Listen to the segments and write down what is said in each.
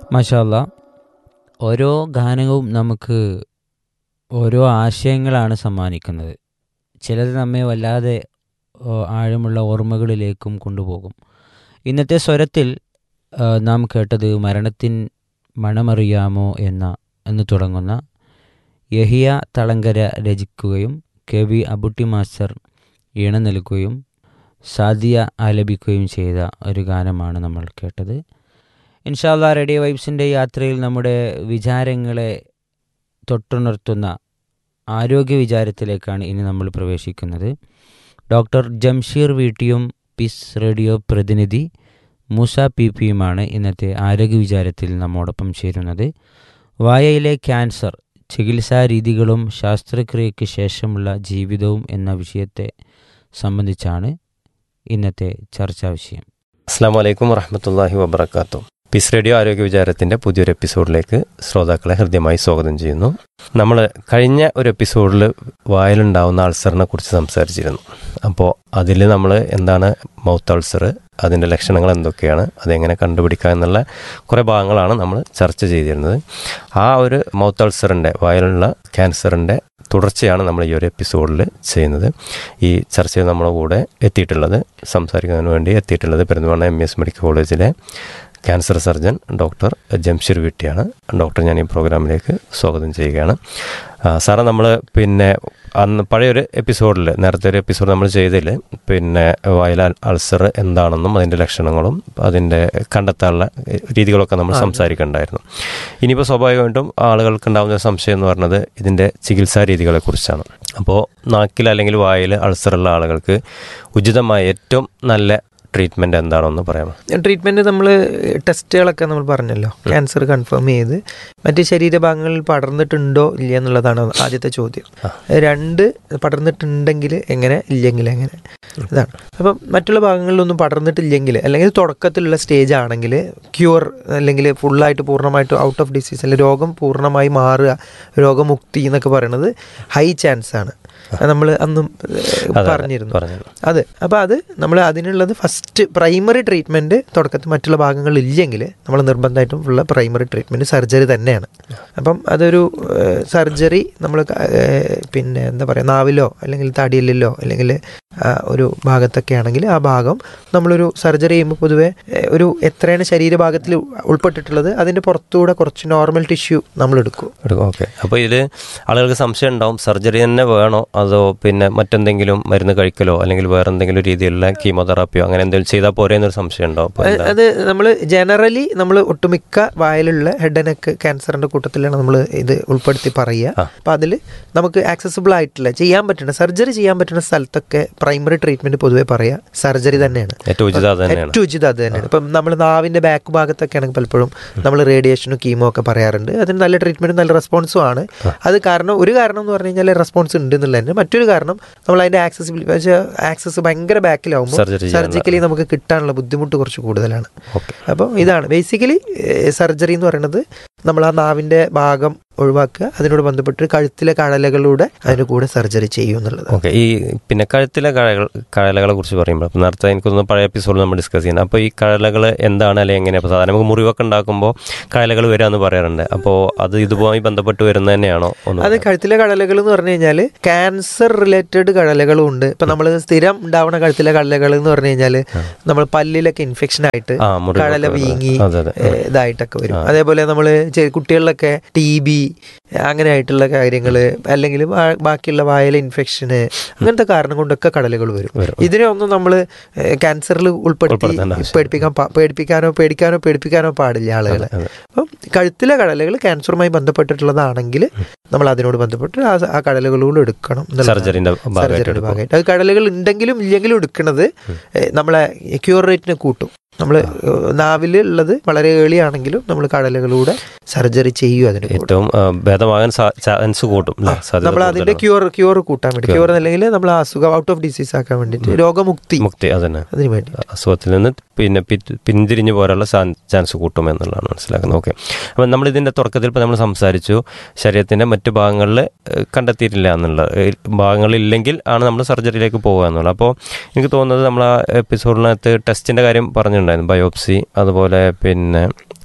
മഷാല്ല ഓരോ ഗാനവും നമുക്ക് ഓരോ ആശയങ്ങളാണ് സമ്മാനിക്കുന്നത് ചിലത് നമ്മെ വല്ലാതെ ഓ, ആഴമുള്ള ഓർമ്മകളിലേക്കും കൊണ്ടുപോകും ഇന്നത്തെ സ്വരത്തിൽ ആ, നാം കേട്ടത് മരണത്തിൻ മണമറിയാമോ എന്ന എന്ന് തുടങ്ങുന്ന യഹിയ തളങ്കര രചിക്കുകയും കെ വി അബുട്ടി മാസ്റ്റർ ഈണം നൽകുകയും സാദിയ ആലപിക്കുകയും ചെയ്ത ഒരു ഗാനമാണ് നമ്മൾ കേട്ടത് ഇൻഷാല്ല റേഡിയോ വൈബ്സിൻ്റെ യാത്രയിൽ നമ്മുടെ വിചാരങ്ങളെ തൊട്ടുണർത്തുന്ന ആരോഗ്യ വിചാരത്തിലേക്കാണ് ഇനി നമ്മൾ പ്രവേശിക്കുന്നത് ഡോക്ടർ ജംഷീർ വീട്ടിയും പിസ് റേഡിയോ പ്രതിനിധി മൂസ പി പിയുമാണ് ഇന്നത്തെ ആരോഗ്യ വിചാരത്തിൽ നമ്മോടൊപ്പം ചേരുന്നത് വായയിലെ ക്യാൻസർ ചികിത്സാ രീതികളും ശസ്ത്രക്രിയയ്ക്ക് ശേഷമുള്ള ജീവിതവും എന്ന വിഷയത്തെ സംബന്ധിച്ചാണ് ഇന്നത്തെ ചർച്ചാ വിഷയം അസ്സാം വലൈക്കും വറഹമത്തല്ലാഹി വബർക്കാത്തു പീസ് റേഡിയോ ആരോഗ്യ വിചാരത്തിന്റെ പുതിയൊരു എപ്പിസോഡിലേക്ക് ശ്രോതാക്കളെ ഹൃദ്യമായി സ്വാഗതം ചെയ്യുന്നു നമ്മൾ കഴിഞ്ഞ ഒരു എപ്പിസോഡിൽ വായിലുണ്ടാവുന്ന അൾസറിനെ കുറിച്ച് സംസാരിച്ചിരുന്നു അപ്പോൾ അതിൽ നമ്മൾ എന്താണ് മൗത്ത് അൾസർ അതിൻ്റെ ലക്ഷണങ്ങൾ എന്തൊക്കെയാണ് അതെങ്ങനെ കണ്ടുപിടിക്കുക എന്നുള്ള കുറേ ഭാഗങ്ങളാണ് നമ്മൾ ചർച്ച ചെയ്തിരുന്നത് ആ ഒരു മൗത്ത് അൾസറിൻ്റെ വായിലുള്ള ക്യാൻസറിൻ്റെ തുടർച്ചയാണ് നമ്മൾ ഈ ഒരു എപ്പിസോഡിൽ ചെയ്യുന്നത് ഈ ചർച്ചയിൽ നമ്മുടെ കൂടെ എത്തിയിട്ടുള്ളത് സംസാരിക്കുന്നതിന് വേണ്ടി എത്തിയിട്ടുള്ളത് Perinthalmanna M S medical college cancer surgeon doctor Jamsheer വീട്ടിയാണ് ഡോക്ടർ ഞാൻ ഈ പ്രോഗ്രാമിലേക്ക് സ്വാഗതം ചെയ്യുകയാണ് ആ, സാറേ നമ്മൾ പിന്നെ അന്ന് പഴയൊരു എപ്പിസോഡിൽ നേരത്തെ ഒരു എപ്പിസോഡ് നമ്മൾ ചെയ്തതിൽ പിന്നെ വയല അൾസർ എന്താണെന്നും അതിൻ്റെ ലക്ഷണങ്ങളും അതിൻ്റെ കണ്ടെത്താനുള്ള രീതികളൊക്കെ നമ്മൾ സംസാരിക്കണ്ടായിരുന്നു ഇനിയിപ്പോൾ സ്വാഭാവികമായിട്ടും ആളുകൾക്ക് ഉണ്ടാകുന്ന ഒരു സംശയം എന്ന് പറഞ്ഞത് ഇതിൻ്റെ ചികിത്സാ രീതികളെക്കുറിച്ചാണ് അപ്പോൾ നാക്കിൽ അല്ലെങ്കിൽ വായിൽ അൾസറുള്ള ആളുകൾക്ക് ഉചിതമായ ഏറ്റവും നല്ല ട്രീറ്റ്മെൻറ്റ് എന്താണെന്ന് പറയാമോ ട്രീറ്റ്മെന്റ് നമ്മൾ ടെസ്റ്റുകളൊക്കെ നമ്മൾ പറഞ്ഞല്ലോ ക്യാൻസർ കൺഫേം ചെയ്ത് മറ്റ് ശരീരഭാഗങ്ങളിൽ പടർന്നിട്ടുണ്ടോ ഇല്ല എന്നുള്ളതാണ് ആദ്യത്തെ ചോദ്യം രണ്ട് പടർന്നിട്ടുണ്ടെങ്കിൽ എങ്ങനെ ഇല്ലെങ്കിൽ എങ്ങനെ ഇതാണ് അപ്പം മറ്റുള്ള ഭാഗങ്ങളിലൊന്നും പടർന്നിട്ടില്ലെങ്കിൽ അല്ലെങ്കിൽ തുടക്കത്തിലുള്ള സ്റ്റേജ് ആണെങ്കിൽ ക്യൂർ അല്ലെങ്കിൽ ഫുള്ളായിട്ട് പൂർണ്ണമായിട്ട് ഔട്ട് ഓഫ് ഡിസീസ് അല്ലെങ്കിൽ രോഗം പൂർണ്ണമായി മാറുക രോഗമുക്തി എന്നൊക്കെ പറയുന്നത് ഹൈ ചാൻസ് ആണ് നമ്മൾ അന്നും ഏഹ്, അതെ, പറഞ്ഞിരുന്നു പറഞ്ഞത് അതെ അപ്പോൾ അത് നമ്മൾ അതിനുള്ളത് ഫസ്റ്റ് പ്രൈമറി ട്രീറ്റ്മെൻറ്റ് തുടക്കത്തിൽ മറ്റുള്ള ഭാഗങ്ങളിൽ ഇല്ലെങ്കിൽ നമ്മൾ നിർബന്ധമായിട്ടും ഉള്ള പ്രൈമറി ട്രീറ്റ്മെൻറ്റ് സർജറി തന്നെയാണ് അപ്പം അതൊരു സർജറി നമ്മൾ പിന്നെ എന്താ പറയുക നാവിലോ അല്ലെങ്കിൽ തടിയലിലോ അല്ലെങ്കിൽ ആ, ഒരു ഭാഗത്തൊക്കെ ആണെങ്കിൽ ആ ഭാഗം നമ്മളൊരു സർജറി ചെയ്യുമ്പോൾ പൊതുവെ ഏഹ്, ഒരു എത്രയാണ് ശരീരഭാഗത്തിൽ ഉൾപ്പെട്ടിട്ടുള്ളത് അതിൻ്റെ പുറത്തുകൂടെ കുറച്ച് നോർമൽ ടിഷ്യൂ നമ്മൾ എടുക്കും ഓക്കെ അപ്പോൾ ഇതിൽ ആളുകൾക്ക് സംശയം ഉണ്ടാവും സർജറി തന്നെ വേണോ അതോ പിന്നെ മറ്റെന്തെങ്കിലും മരുന്ന് കഴിക്കലോ അല്ലെങ്കിൽ വേറെ എന്തെങ്കിലും രീതിയിലുള്ള കീമോതെറാപ്പിയോ അങ്ങനെ എന്തെങ്കിലും ചെയ്താൽ പോരെ എന്നൊരു സംശയം ഉണ്ടാവും അപ്പോൾ എന്താ? അത് നമ്മൾ ജനറലി നമ്മൾ ഒട്ടുമിക്ക വായിലുള്ള ഹെഡ് ആൻഡ് നെക്ക് ക്യാൻസറിന്റെ കൂട്ടത്തിലാണ് നമ്മൾ ഇത് ഉൾപ്പെടുത്തി പറയുക അപ്പം അതിൽ നമുക്ക് ആക്സസിബിൾ ആയിട്ടുള്ള ചെയ്യാൻ പറ്റുന്ന സർജറി ചെയ്യാൻ പറ്റുന്ന സ്ഥലത്തൊക്കെ പ്രൈമറി ട്രീറ്റ്മെന്റ് പൊതുവെ പറയാ സർജറി തന്നെയാണ് ഏറ്റവും ഉചിതം അത് തന്നെയാണ് ഏറ്റവും ഉചിതം അത് തന്നെയാണ് ഇപ്പം നമ്മൾ നാവിന്റെ ബാക്ക് ഭാഗത്തൊക്കെ ആണെങ്കിൽ പലപ്പോഴും നമ്മൾ റേഡിയേഷനും കീമോ ഒക്കെ പറയാറുണ്ട് അതിന് നല്ല ട്രീറ്റ്മെന്റും നല്ല റെസ്പോൺസും ആണ് അത് കാരണം ഒരു കാരണം എന്ന് പറഞ്ഞു കഴിഞ്ഞാൽ റെസ്പോൺസ് ഉണ്ട് എന്നുള്ളതിന് മറ്റൊരു കാരണം നമ്മൾ അതിന്റെ ആക്സസിബിലിറ്റി ആക്സസ് ഭയങ്കര ബാക്കിലാവുമ്പോൾ Surgery ചെയ്യാനുള്ള- സർജിക്കലി നമുക്ക് കിട്ടാനുള്ള ബുദ്ധിമുട്ട് കുറച്ച് കൂടുതലാണ് ഓക്കെ അപ്പോൾ ഇതാണ് ബേസിക്കലി സർജറി എന്ന് പറയുന്നത് നമ്മൾ ആ നാവിന്റെ ഭാഗം ഒഴിവാക്കുക അതിനോട് ബന്ധപ്പെട്ട് കഴുത്തിലെ കഴലകളിലൂടെ അതിന് കൂടെ സർജറി ചെയ്യും എന്നുള്ളത് ഓക്കെ ഈ പിന്നെ കഴുത്തിലെ കഴകൾ കഴലകളെ കുറിച്ച് പറയുമ്പോൾ അപ്പോൾ നേരത്തെ എനിക്ക് തോന്നുന്നു പഴയ എപ്പിസോഡിൽ നമ്മൾ ഡിസ്കസ് ചെയ്യുന്നത് അപ്പോൾ ഈ കഴലകൾ എന്താണ് അല്ലെങ്കിൽ എങ്ങനെയാണ് അപ്പോൾ സാധാരണ നമുക്ക് മുറിവൊക്കെ ഉണ്ടാക്കുമ്പോൾ കഴലകൾ വരിക എന്ന് പറയാറുണ്ട് അപ്പോൾ അത് ഇതുമായി ബന്ധപ്പെട്ട് വരുന്നത് തന്നെയാണോ ഒന്ന് അത് കഴുത്തിലെ കടലകൾ എന്ന് പറഞ്ഞു കഴിഞ്ഞാൽ ക്യാൻസർ റിലേറ്റഡ് കടലകളും ഉണ്ട് ഇപ്പൊ നമ്മൾ സ്ഥിരം ഉണ്ടാവുന്ന കഴുത്തിലെ കടലകൾ എന്ന് പറഞ്ഞു കഴിഞ്ഞാൽ നമ്മൾ പല്ലിലൊക്കെ ഇൻഫെക്ഷൻ ആയിട്ട് ആ, മുറിവൊക്കെ കടല വരുന്നത്. വീങ്ങി അതെ, അതെ. ഏ, ഇതായിട്ടൊക്കെ വരും അതേപോലെ നമ്മൾ കുട്ടികളിലൊക്കെ ടി ബി അങ്ങനെ ആയിട്ടുള്ള കാര്യങ്ങൾ അല്ലെങ്കിൽ ബാക്കിയുള്ള വായല ഇൻഫെക്ഷന് അങ്ങനത്തെ കാരണം കൊണ്ടൊക്കെ കടലുകൾ വരും ഇതിനെ ഒന്നും നമ്മൾ ക്യാൻസറിൽ ഉൾപ്പെടുത്തി ഉൾപ്പെടുത്തേണ്ട ആവശ്യം. പേടിപ്പിക്കാൻ പാ- പേടിപ്പിക്കാനോ പേടിക്കാനോ പേടിപ്പിക്കാനോ പാടില്ല ആളുകളെ അപ്പം കഴുത്തിലെ കടലുകൾ ക്യാൻസറുമായി ബന്ധപ്പെട്ടിട്ടുള്ളതാണെങ്കിൽ നമ്മൾ അതിനോട് ബന്ധപ്പെട്ട് ആ ആ കടലുകളോട് എടുക്കണം എന്നുള്ളതാണ്. സർജറിന്റെ ഭാഗമായിട്ട് സർജറിയുടെ എടുക്കും. ഭാഗമായിട്ട് അത് കടലുകൾ ഉണ്ടെങ്കിലും ഇല്ലെങ്കിലും എടുക്കുന്നത് ഏഹ്, നമ്മളെ ക്യൂർ റേറ്റിനെ കൂട്ടും നമ്മൾ നാവിൽ ഉള്ളത് വളരെ ഏളി ആണെങ്കിലും നമ്മൾ കടലുകളിലൂടെ സർജറി ചെയ്യും അതിന് കൂടെ. ഏറ്റവും ആ, ഭേദമാകാൻ ചാൻസ് കൂട്ടും അല്ലേ? സാധ്യത നമ്മൾ അതിന്റെ കൂടുതലാണ്. ക്യൂർ ക്യൂർ കൂട്ടാൻ വേണ്ടി ക്യൂർ അല്ലെങ്കിൽ നമ്മൾ ആ അസുഖം ഔട്ട് ഓഫ് ഡിസീസ് ആക്കാൻ വേണ്ടിയിട്ട് രോഗമുക്തി മുക്തി അതന്നെ അതിന് വേണ്ടി അസുഖത്തിൽ നിന്ന് പിന്നെ പി- പിന്തിരിഞ്ഞു പോരാനുള്ള ചാൻസ് കൂട്ടും എന്നുള്ളതാണ് മനസ്സിലാക്കുന്നത് ഓക്കെ അപ്പം നമ്മൾ ഇതിൻ്റെ തുടക്കത്തിൽ ഇപ്പോൾ നമ്മൾ സംസാരിച്ചു ശരീരത്തിൻ്റെ മറ്റു ഭാഗങ്ങളിൽ ഏഹ്, കണ്ടെത്തിയിട്ടില്ല എന്നുള്ള ഏഹ്, ഭാഗങ്ങളില്ലെങ്കിൽ ആണ് നമ്മൾ സർജറിയിലേക്ക് പോകുക എന്നുള്ളത് അപ്പോൾ എനിക്ക് തോന്നുന്നത് നമ്മൾ ആ എപ്പിസോഡിനകത്ത് ടെസ്റ്റിൻ്റെ കാര്യം പറഞ്ഞിട്ടുണ്ടായിരുന്നു ബയോപ്സി അതുപോലെ പിന്നെ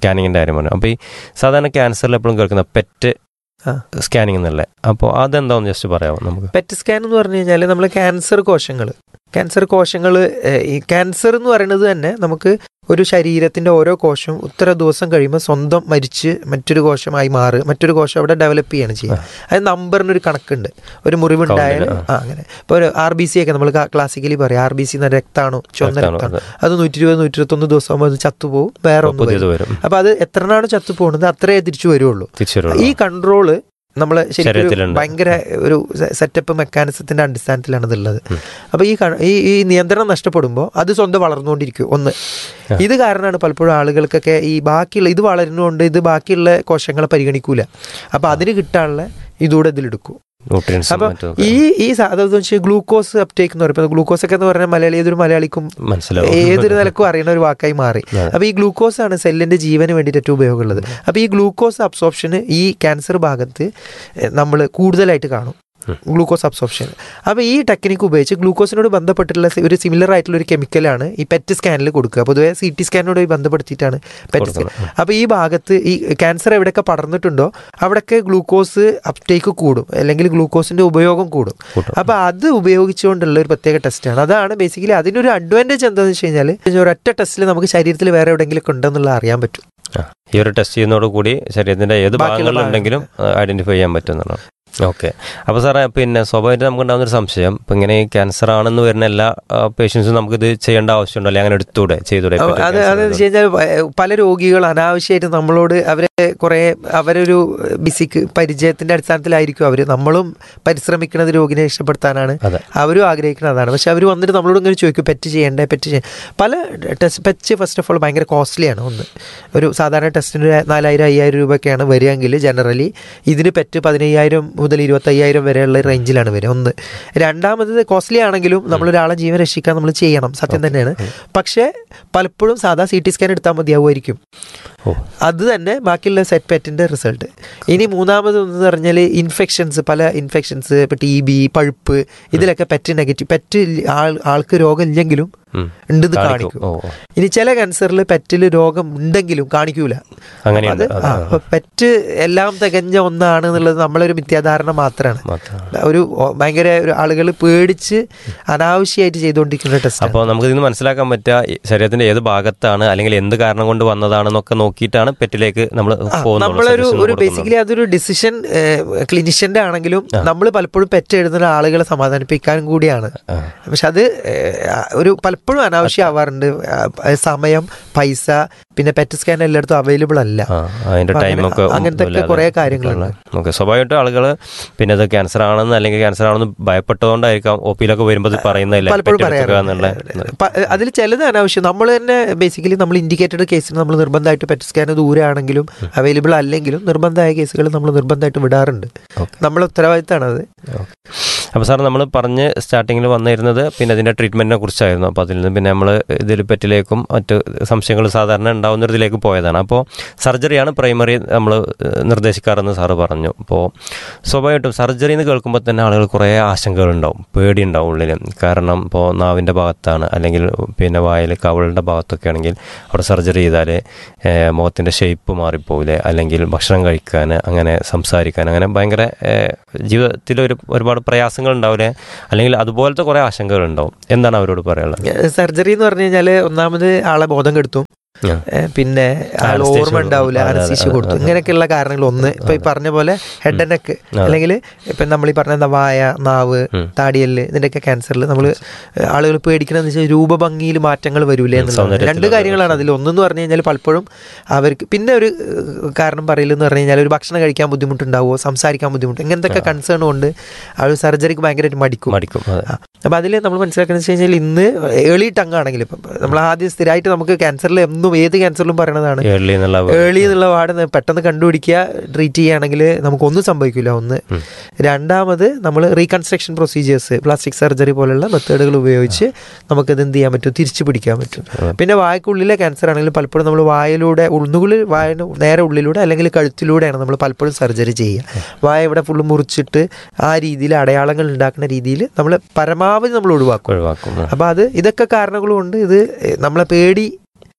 സ്കാനിങ്ങിൻ്റെ കാര്യം പറഞ്ഞു അപ്പോൾ ഈ സാധാരണ ക്യാൻസറിൽ എപ്പോഴും കേൾക്കുന്ന പെറ്റ് ആ. സ്കാനിങ് എന്നല്ലേ അപ്പോൾ അതെന്താണെന്ന് ജസ്റ്റ് പറയാമോ നമുക്ക് പെറ്റ് സ്കാൻ എന്ന് പറഞ്ഞു കഴിഞ്ഞാൽ നമ്മൾ ക്യാൻസർ കോശങ്ങൾ ക്യാൻസർ കോശങ്ങൾ ഈ ക്യാൻസർ എന്ന് പറയുന്നത് തന്നെ നമുക്ക് ഒരു ശരീരത്തിന്റെ ഓരോ കോശവും ഇത്ര ദിവസം കഴിയുമ്പോൾ സ്വന്തം മരിച്ച് മറ്റൊരു കോശമായി മാറുക മറ്റൊരു കോശം അവിടെ ഡെവലപ്പ് ചെയ്യാണ് ചെയ്യുക അത് നമ്പറിനൊരു കണക്കുണ്ട് ഒരു മുറിവുണ്ടായാൽ Count, ആ അങ്ങനെ ഇപ്പോൾ ഒരു ആർ ബി സി ഒക്കെ നമ്മൾ ക്ലാസിക്കലി പറയാം ആർ ബി സി എന്ന രക്താണോ ചുവന്ന രക്താണു, രക്താണോ അതെ. അത് നൂറ്റി ഇരുപത് നൂറ്റി ഇരുപത്തൊന്ന് ദിവസം ആകുമ്പോൾ അത് ചത്തുപോകും വേറെ ഒന്ന് പുതിയത് വരും വരും അപ്പൊ അത് എത്രനാണ് ചത്തു പോകുന്നത് അത്രേ തിരിച്ചു വരുള്ളൂ തിരിച്ചു ഈ കൺട്രോള് നമ്മൾ ശരിക്കും ഒരു ശരീരത്തിലുണ്ട്. ഭയങ്കര ഒരു സെറ്റപ്പ് മെക്കാനിസത്തിന്റെ അടിസ്ഥാനത്തിലാണ് ഇതുള്ളത് ഉം. അപ്പൊ ഈ ക- ഈ ഈ നിയന്ത്രണം നഷ്ടപ്പെടുമ്പോൾ അത് സ്വന്തം വളർന്നുകൊണ്ടിരിക്കും ഒന്ന് ആ. ഇത് കാരണമാണ് പലപ്പോഴും ആളുകൾക്കൊക്കെ ഈ ബാക്കിയുള്ള ഇത് വളരുന്നതുകൊണ്ട് ഇത് ബാക്കിയുള്ള കോശങ്ങളെ പരിഗണിക്കൂല അപ്പൊ അതിന് കിട്ടാനുള്ള ഇതൂടെ ഇതിലെടുക്കും ന്യൂട്രിയൻസും അപ്പൊ മറ്റും ഈ ഈ സാധനം വെച്ചാൽ ഗ്ലൂക്കോസ് അപ്റ്റേക്ക് എന്ന് പറയുമ്പോൾ ഗ്ലൂക്കോസ് ഒക്കെ എന്ന് പറഞ്ഞാൽ മലയാളി ഏതൊരു മലയാളിക്കും മനസ്സിലാവും ഏതൊരു നിലക്കും അറിയുന്ന ഒരു വാക്കായി മാറി അതെ. അപ്പൊ ഈ ഗ്ലൂക്കോസ് ആണ് സെല്ലിന്റെ ജീവന് വേണ്ടിയിട്ട് ഏറ്റവും ഉപയോഗമുള്ളത് അപ്പൊ ഈ ഗ്ലൂക്കോസ് അബ്സോർപ്ഷന് ഈ ക്യാൻസർ ഭാഗത്ത് നമ്മൾ കൂടുതലായിട്ട് കാണും ഉം. ഗ്ലൂക്കോസ് അബ്സോർപ്ഷൻ അപ്പൊ ഈ ടെക്നിക്ക് ഉപയോഗിച്ച് ഗ്ലൂക്കോസിനോട് ബന്ധപ്പെട്ടിട്ടുള്ള സി- ഒരു സിമിലർ ആയിട്ടുള്ള ഒരു കെമിക്കലാണ് ഈ പെറ്റ് സ്കാനിൽ കൊടുക്കുക പൊതുവെ സി ടി സ്കാനോട് ബന്ധപ്പെടുത്തിയിട്ടാണ് പെറ്റ് സ്കാൻ കൊടുക്കണം. അപ്പോൾ ഈ ഭാഗത്ത് ഈ ക്യാൻസർ എവിടെയൊക്കെ പടർന്നിട്ടുണ്ടോ അവിടെയൊക്കെ ഗ്ലൂക്കോസ് അപ്റ്റേക്ക് കൂടും അല്ലെങ്കിൽ ഗ്ലൂക്കോസിന്റെ ഉപയോഗം കൂടും കൂട്ടും. അപ്പോൾ അത് ഉപയോഗിച്ചുകൊണ്ടുള്ള ഒരു പ്രത്യേക ടെസ്റ്റാണ് അതാണ് ബേസിക്കലി അതിനൊരു അഡ്വാൻറ്റേജ് എന്താണെന്ന് വെച്ച് കഴിഞ്ഞാൽ ഒരൊറ്റ ടെസ്റ്റിൽ നമുക്ക് ശരീരത്തിൽ വേറെ എവിടെയെങ്കിലും ഒക്കെ ഉണ്ടെന്നുള്ളത് അറിയാൻ പറ്റും ആ, ഈ ഒരു ടെസ്റ്റ് ചെയ്യുന്നതോട് കൂടി ശരീരത്തിന്റെ ഏത് ബാക്കിയുള്ള ഭാഗങ്ങളിലുണ്ടെങ്കിലും ഐഡന്റിഫൈ ചെയ്യാൻ പറ്റുന്നതാണ് ഓക്കെ അപ്പോൾ സാറേ പിന്നെ സ്വാഭാവികമായിട്ട് നമുക്ക് ഉണ്ടാകുന്ന ഒരു സംശയം ഇപ്പം ഇങ്ങനെ ക്യാൻസർ ആണെന്ന് വരുന്ന എല്ലാ പേഷ്യൻസും നമുക്കിത് ചെയ്യേണ്ട ആവശ്യമുണ്ടോ അല്ലെങ്കിൽ അങ്ങനെ എടുത്തൂടെ ചെയ്തൂടെ അപ്പൊ അത് അതെന്ന് വെച്ച് കഴിഞ്ഞാൽ പ- പല രോഗികൾ അനാവശ്യമായിട്ട് നമ്മളോട് അവരെ കുറെ അവരൊരു ബിസിക്ക് പരിചയത്തിന്റെ അടിസ്ഥാനത്തിലായിരിക്കും അവർ നമ്മളും പരിശ്രമിക്കുന്നത് രോഗിനെ രക്ഷപ്പെടുത്താനാണ് അതെ അവരും ആഗ്രഹിക്കുന്നത് അതാണ് പക്ഷെ അവർ വന്നിട്ട് നമ്മളോട് ഇങ്ങനെ ചോദിക്കും പെറ്റ് ചെയ്യണ്ടേ പെറ്റ് ചെയ്യ പല test PET first of all ഭയങ്കര കോസ്റ്റ്ലിയാണ് ഒന്ന് ഒരു സാധാരണ ടെസ്റ്റിന് ഒരു നാലായിരം അയ്യായിരം രൂപയൊക്കെയാണ് വരികയെങ്കിൽ ജനറലി ഇതിന് പെറ്റ് പതിനയ്യായിരം മുതൽ ഇരുപത്തയ്യായിരം വരെയുള്ള റേഞ്ചിലാണ് വരിക ഒന്ന് രണ്ടാമത് കോസ്റ്റ്ലി ആണെങ്കിലും നമ്മളൊരാളെ ജീവൻ രക്ഷിക്കാൻ നമ്മൾ ചെയ്യണം സത്യം തന്നെയാണ് പക്ഷേ പലപ്പോഴും സാധാ സി ടി സ്കാൻ എടുത്താൽ മതിയാവുമായിരിക്കും ഓ അത് തന്നെ ബാക്കിയുള്ള സെറ്റ് പെറ്റിന്റെ റിസൾട്ട് ഇനി മൂന്നാമത് എന്ന് പറഞ്ഞാൽ ഇൻഫെക്ഷൻസ് പല ഇൻഫെക്ഷൻസ് ഇപ്പൊ ടി ബി പഴുപ്പ് ഇതിലൊക്കെ പെറ്റ് നെഗറ്റീവ് പെറ്റ് ആൾ ആൾക്ക് രോഗം ഇല്ലെങ്കിലും ഉം. ഉണ്ടെന്ന് കാണിക്കും. കാണിക്കും ഓ ഓ. ഇനി ചില ക്യാൻസറിൽ പെറ്റിൽ രോഗം ഉണ്ടെങ്കിലും കാണിക്കൂല അങ്ങനെയുണ്ട് അത് ആ, അപ്പൊ പെറ്റ് എല്ലാം തികഞ്ഞ ഒന്നാണ് എന്നുള്ളത് നമ്മളൊരു മിഥ്യാധാരണ മാത്രമാണ് മാത്രമാണ് ഒരു ഓ, ഭയങ്കര ഒരു ആളുകൾ പേടിച്ച് അനാവശ്യമായിട്ട് ചെയ്തുകൊണ്ടിരിക്കുന്ന ടെസ്റ്റ് അപ്പോൾ നമുക്ക് ഇതിന് മനസ്സിലാക്കാൻ പറ്റുക ഈ ശരീരത്തിന്റെ ഏത് ഭാഗത്താണ് അല്ലെങ്കിൽ എന്ത് കാരണം കൊണ്ട് വന്നതാണെന്നൊക്കെ നോക്കിയിട്ടാണ് പെറ്റിലേക്ക് നമ്മൾ നമ്മളൊരു ഒരു ബേസിക്കലി അതൊരു ഡിസിഷൻ ക്ലിനിഷ്യന്റെ ആണെങ്കിലും നമ്മൾ പലപ്പോഴും പെറ്റ് എഴുതുന്ന ആളുകളെ സമാധാനിപ്പിക്കാനും കൂടിയാണ് പക്ഷെ അത് ഏഹ്, ഒരു പലപ്പോഴും അനാവശ്യം ആവാറുണ്ട് ആ, സമയം പൈസ പിന്നെ പെറ്റ് സ്കാൻ എല്ലായിടത്തും അവൈലബിൾ അല്ല അതിന്റെ അപ്പൊ ടൈം അങ്ങനെ- ഒക്കെ അങ്ങനത്തെ ഒക്കെ കുറേ കാര്യങ്ങളുണ്ട്. ഓക്കെ സ്വാഭാവികമായിട്ടും ആളുകൾ പിന്നെ അത് ക്യാൻസർ ആണെന്ന് അല്ലെങ്കിൽ ക്യാൻസർ ആണെന്ന് ഭയപ്പെട്ടതുകൊണ്ടായിരിക്കാം ഒ പിയിലൊക്കെ വരുമ്പോൾ ഇത് പറയുന്നില്ല പലപ്പോഴും എന്നുള്ള പറയാറുണ്ട് അതിൽ ചിലത് അനാവശ്യം നമ്മൾ തന്നെ ബേസിക്കലി നമ്മൾ ഇൻഡിക്കേറ്റഡ് കേസിന് നമ്മൾ നിർബന്ധമായിട്ട് പെറ്റ് സ്കാൻ ദൂരെയാണെങ്കിലും അവൈലബിൾ അല്ലെങ്കിലും നിർബന്ധമായ കേസുകൾ നമ്മൾ നിർബന്ധമായിട്ട് വിടാറുണ്ട് ഓക്കെ നമ്മളെ ഉത്തരവാദിത്തമാണ് അത് അപ്പോൾ സാർ നമ്മൾ പറഞ്ഞ് സ്റ്റാർട്ടിങ്ങിൽ വന്നിരുന്നത് പിന്നെ അതിൻ്റെ ട്രീറ്റ്മെൻറ്റിനെ കുറിച്ചായിരുന്നു അപ്പോൾ അതിൽ നിന്ന് പിന്നെ നമ്മൾ ഇതിൽ പെറ്റിലേക്കും മറ്റ് സംശയങ്ങൾ സാധാരണ ഉണ്ടാവുന്ന ഒരു ഇതിലേക്ക് പോയതാണ് അപ്പോൾ സർജറിയാണ് പ്രൈമറി നമ്മൾ നിർദ്ദേശിക്കാറെന്ന് സാറ് പറഞ്ഞു അപ്പോൾ സ്വാഭാവികമായിട്ടും സർജറി എന്ന് കേൾക്കുമ്പോൾ തന്നെ ആളുകൾ കുറേ ആശങ്കകളുണ്ടാവും പേടിയുണ്ടാവും ഉള്ളിൽ കാരണം ഇപ്പോൾ നാവിൻ്റെ ഭാഗത്താണ് അല്ലെങ്കിൽ പിന്നെ വായിൽ കവളുടെ ഭാഗത്തൊക്കെ ആണെങ്കിൽ അവിടെ സർജറി ചെയ്താൽ മുഖത്തിൻ്റെ ഷേപ്പ് മാറിപ്പോവില്ലേ അല്ലെങ്കിൽ ഭക്ഷണം കഴിക്കാൻ അങ്ങനെ സംസാരിക്കാൻ അങ്ങനെ ഭയങ്കര ഏഹ്, ജീവിതത്തിൽ ഒരു ഒരുപാട് പ്രയാസങ്ങൾ ഉണ്ടാവില്ലേ അല്ലെങ്കിൽ അതുപോലത്തെ കുറേ ആശങ്കകൾ ഉണ്ടാവും എന്താണ് അവരോട് പറയാനുള്ളത് സർജറി എന്ന് പറഞ്ഞു കഴിഞ്ഞാൽ ഒന്നാമത് ആളെ ബോധം കെടുത്തും ആ. ഏഹ് പിന്നെ ആൾ Anesthesia ഓർമ്മ ഉണ്ടാവില്ല കൊടുക്കും. അതെ, അതെ, അനസ്തീഷ്യ കൊടുത്തു അതെ. ഇങ്ങനെയൊക്കെയുള്ള കാരണങ്ങൾ ഒന്ന് ഇപ്പൊ ഈ പറഞ്ഞ പോലെ ഹെഡ് ആൻഡ് നെക്ക് അതെ. അല്ലെങ്കിൽ ഇപ്പൊ നമ്മൾ ഈ പറഞ്ഞ എന്താ വായ നാവ് ഉം. താടിയല് ഇതിന്റെയൊക്കെ ക്യാൻസറിൽ നമ്മൾ ആളുകൾ പേടിക്കണമെന്ന് വെച്ചാൽ രൂപഭംഗിയിൽ മാറ്റങ്ങൾ വരൂലേ എന്നുള്ളതാണ് സൗന്ദര്യത്തിൽ രണ്ട് കാര്യങ്ങളാണ് അതിൽ ഒന്നെന്ന് പറഞ്ഞു കഴിഞ്ഞാൽ പലപ്പോഴും അവർക്ക് പിന്നെ ഒരു ഏഹ്, കാരണം പറയലെന്ന് പറഞ്ഞു കഴിഞ്ഞാൽ ഒരു ഭക്ഷണം കഴിക്കാൻ ബുദ്ധിമുട്ടുണ്ടാവുമോ സംസാരിക്കാൻ ബുദ്ധിമുട്ട് ഇങ്ങനത്തെ കൺസേൺ കൊണ്ട് ആ ഒരു സർജറിക്ക് ഭയങ്കരമായിട്ട് മടിക്കും മടിക്കും അതെ ആ. അപ്പൊ അതിൽ നമ്മൾ മനസ്സിലാക്കുന്നത് വെച്ച് കഴിഞ്ഞാൽ ഇന്ന് ഏർലി ടങ് ആണെങ്കിൽ ഇപ്പം നമ്മൾ ആദ്യം സ്ഥിരമായിട്ട് നമുക്ക് ക്യാൻസറിൽ എന്നും ഏത് ക്യാൻസറിലും പറയണതാണ് ഏർലി എന്നുള്ള ഏർലി എന്നുള്ള വാർഡ് പെട്ടെന്ന് കണ്ടുപിടിക്കുക ട്രീറ്റ് ചെയ്യുകയാണെങ്കിൽ നമുക്കൊന്നും സംഭവിക്കില്ല ഒന്ന് ഉം. രണ്ടാമത് നമ്മൾ റീകൺസ്ട്രക്ഷൻ പ്രൊസീജിയേഴ്സ് പ്ലാസ്റ്റിക് സർജറി പോലുള്ള മെത്തേഡുകൾ ഉപയോഗിച്ച് നമുക്കത് എന്ത് ചെയ്യാൻ പറ്റും തിരിച്ചു പിടിക്കാൻ പറ്റും ഉം. പിന്നെ വായക്കുള്ളിലെ ക്യാൻസർ ആണെങ്കിൽ പലപ്പോഴും നമ്മൾ വായിലൂടെ ഒന്നുകിൽ വായ നേരെ ഉള്ളിലൂടെ അല്ലെങ്കിൽ കഴുത്തിലൂടെയാണ് നമ്മൾ പലപ്പോഴും സർജറി ചെയ്യുക വായ ഇവിടെ ഫുള്ള് മുറിച്ചിട്ട് ആ രീതിയിൽ അടയാളങ്ങൾ ഉണ്ടാക്കുന്ന രീതിയിൽ നമ്മൾ പരമാവധി നമ്മൾ ഒഴിവാക്കും ഒഴിവാക്കും ആ. അപ്പോൾ അത് ഇതൊക്കെ കാരണങ്ങൾ കൊണ്ട് ഇത് നമ്മളെ പേടി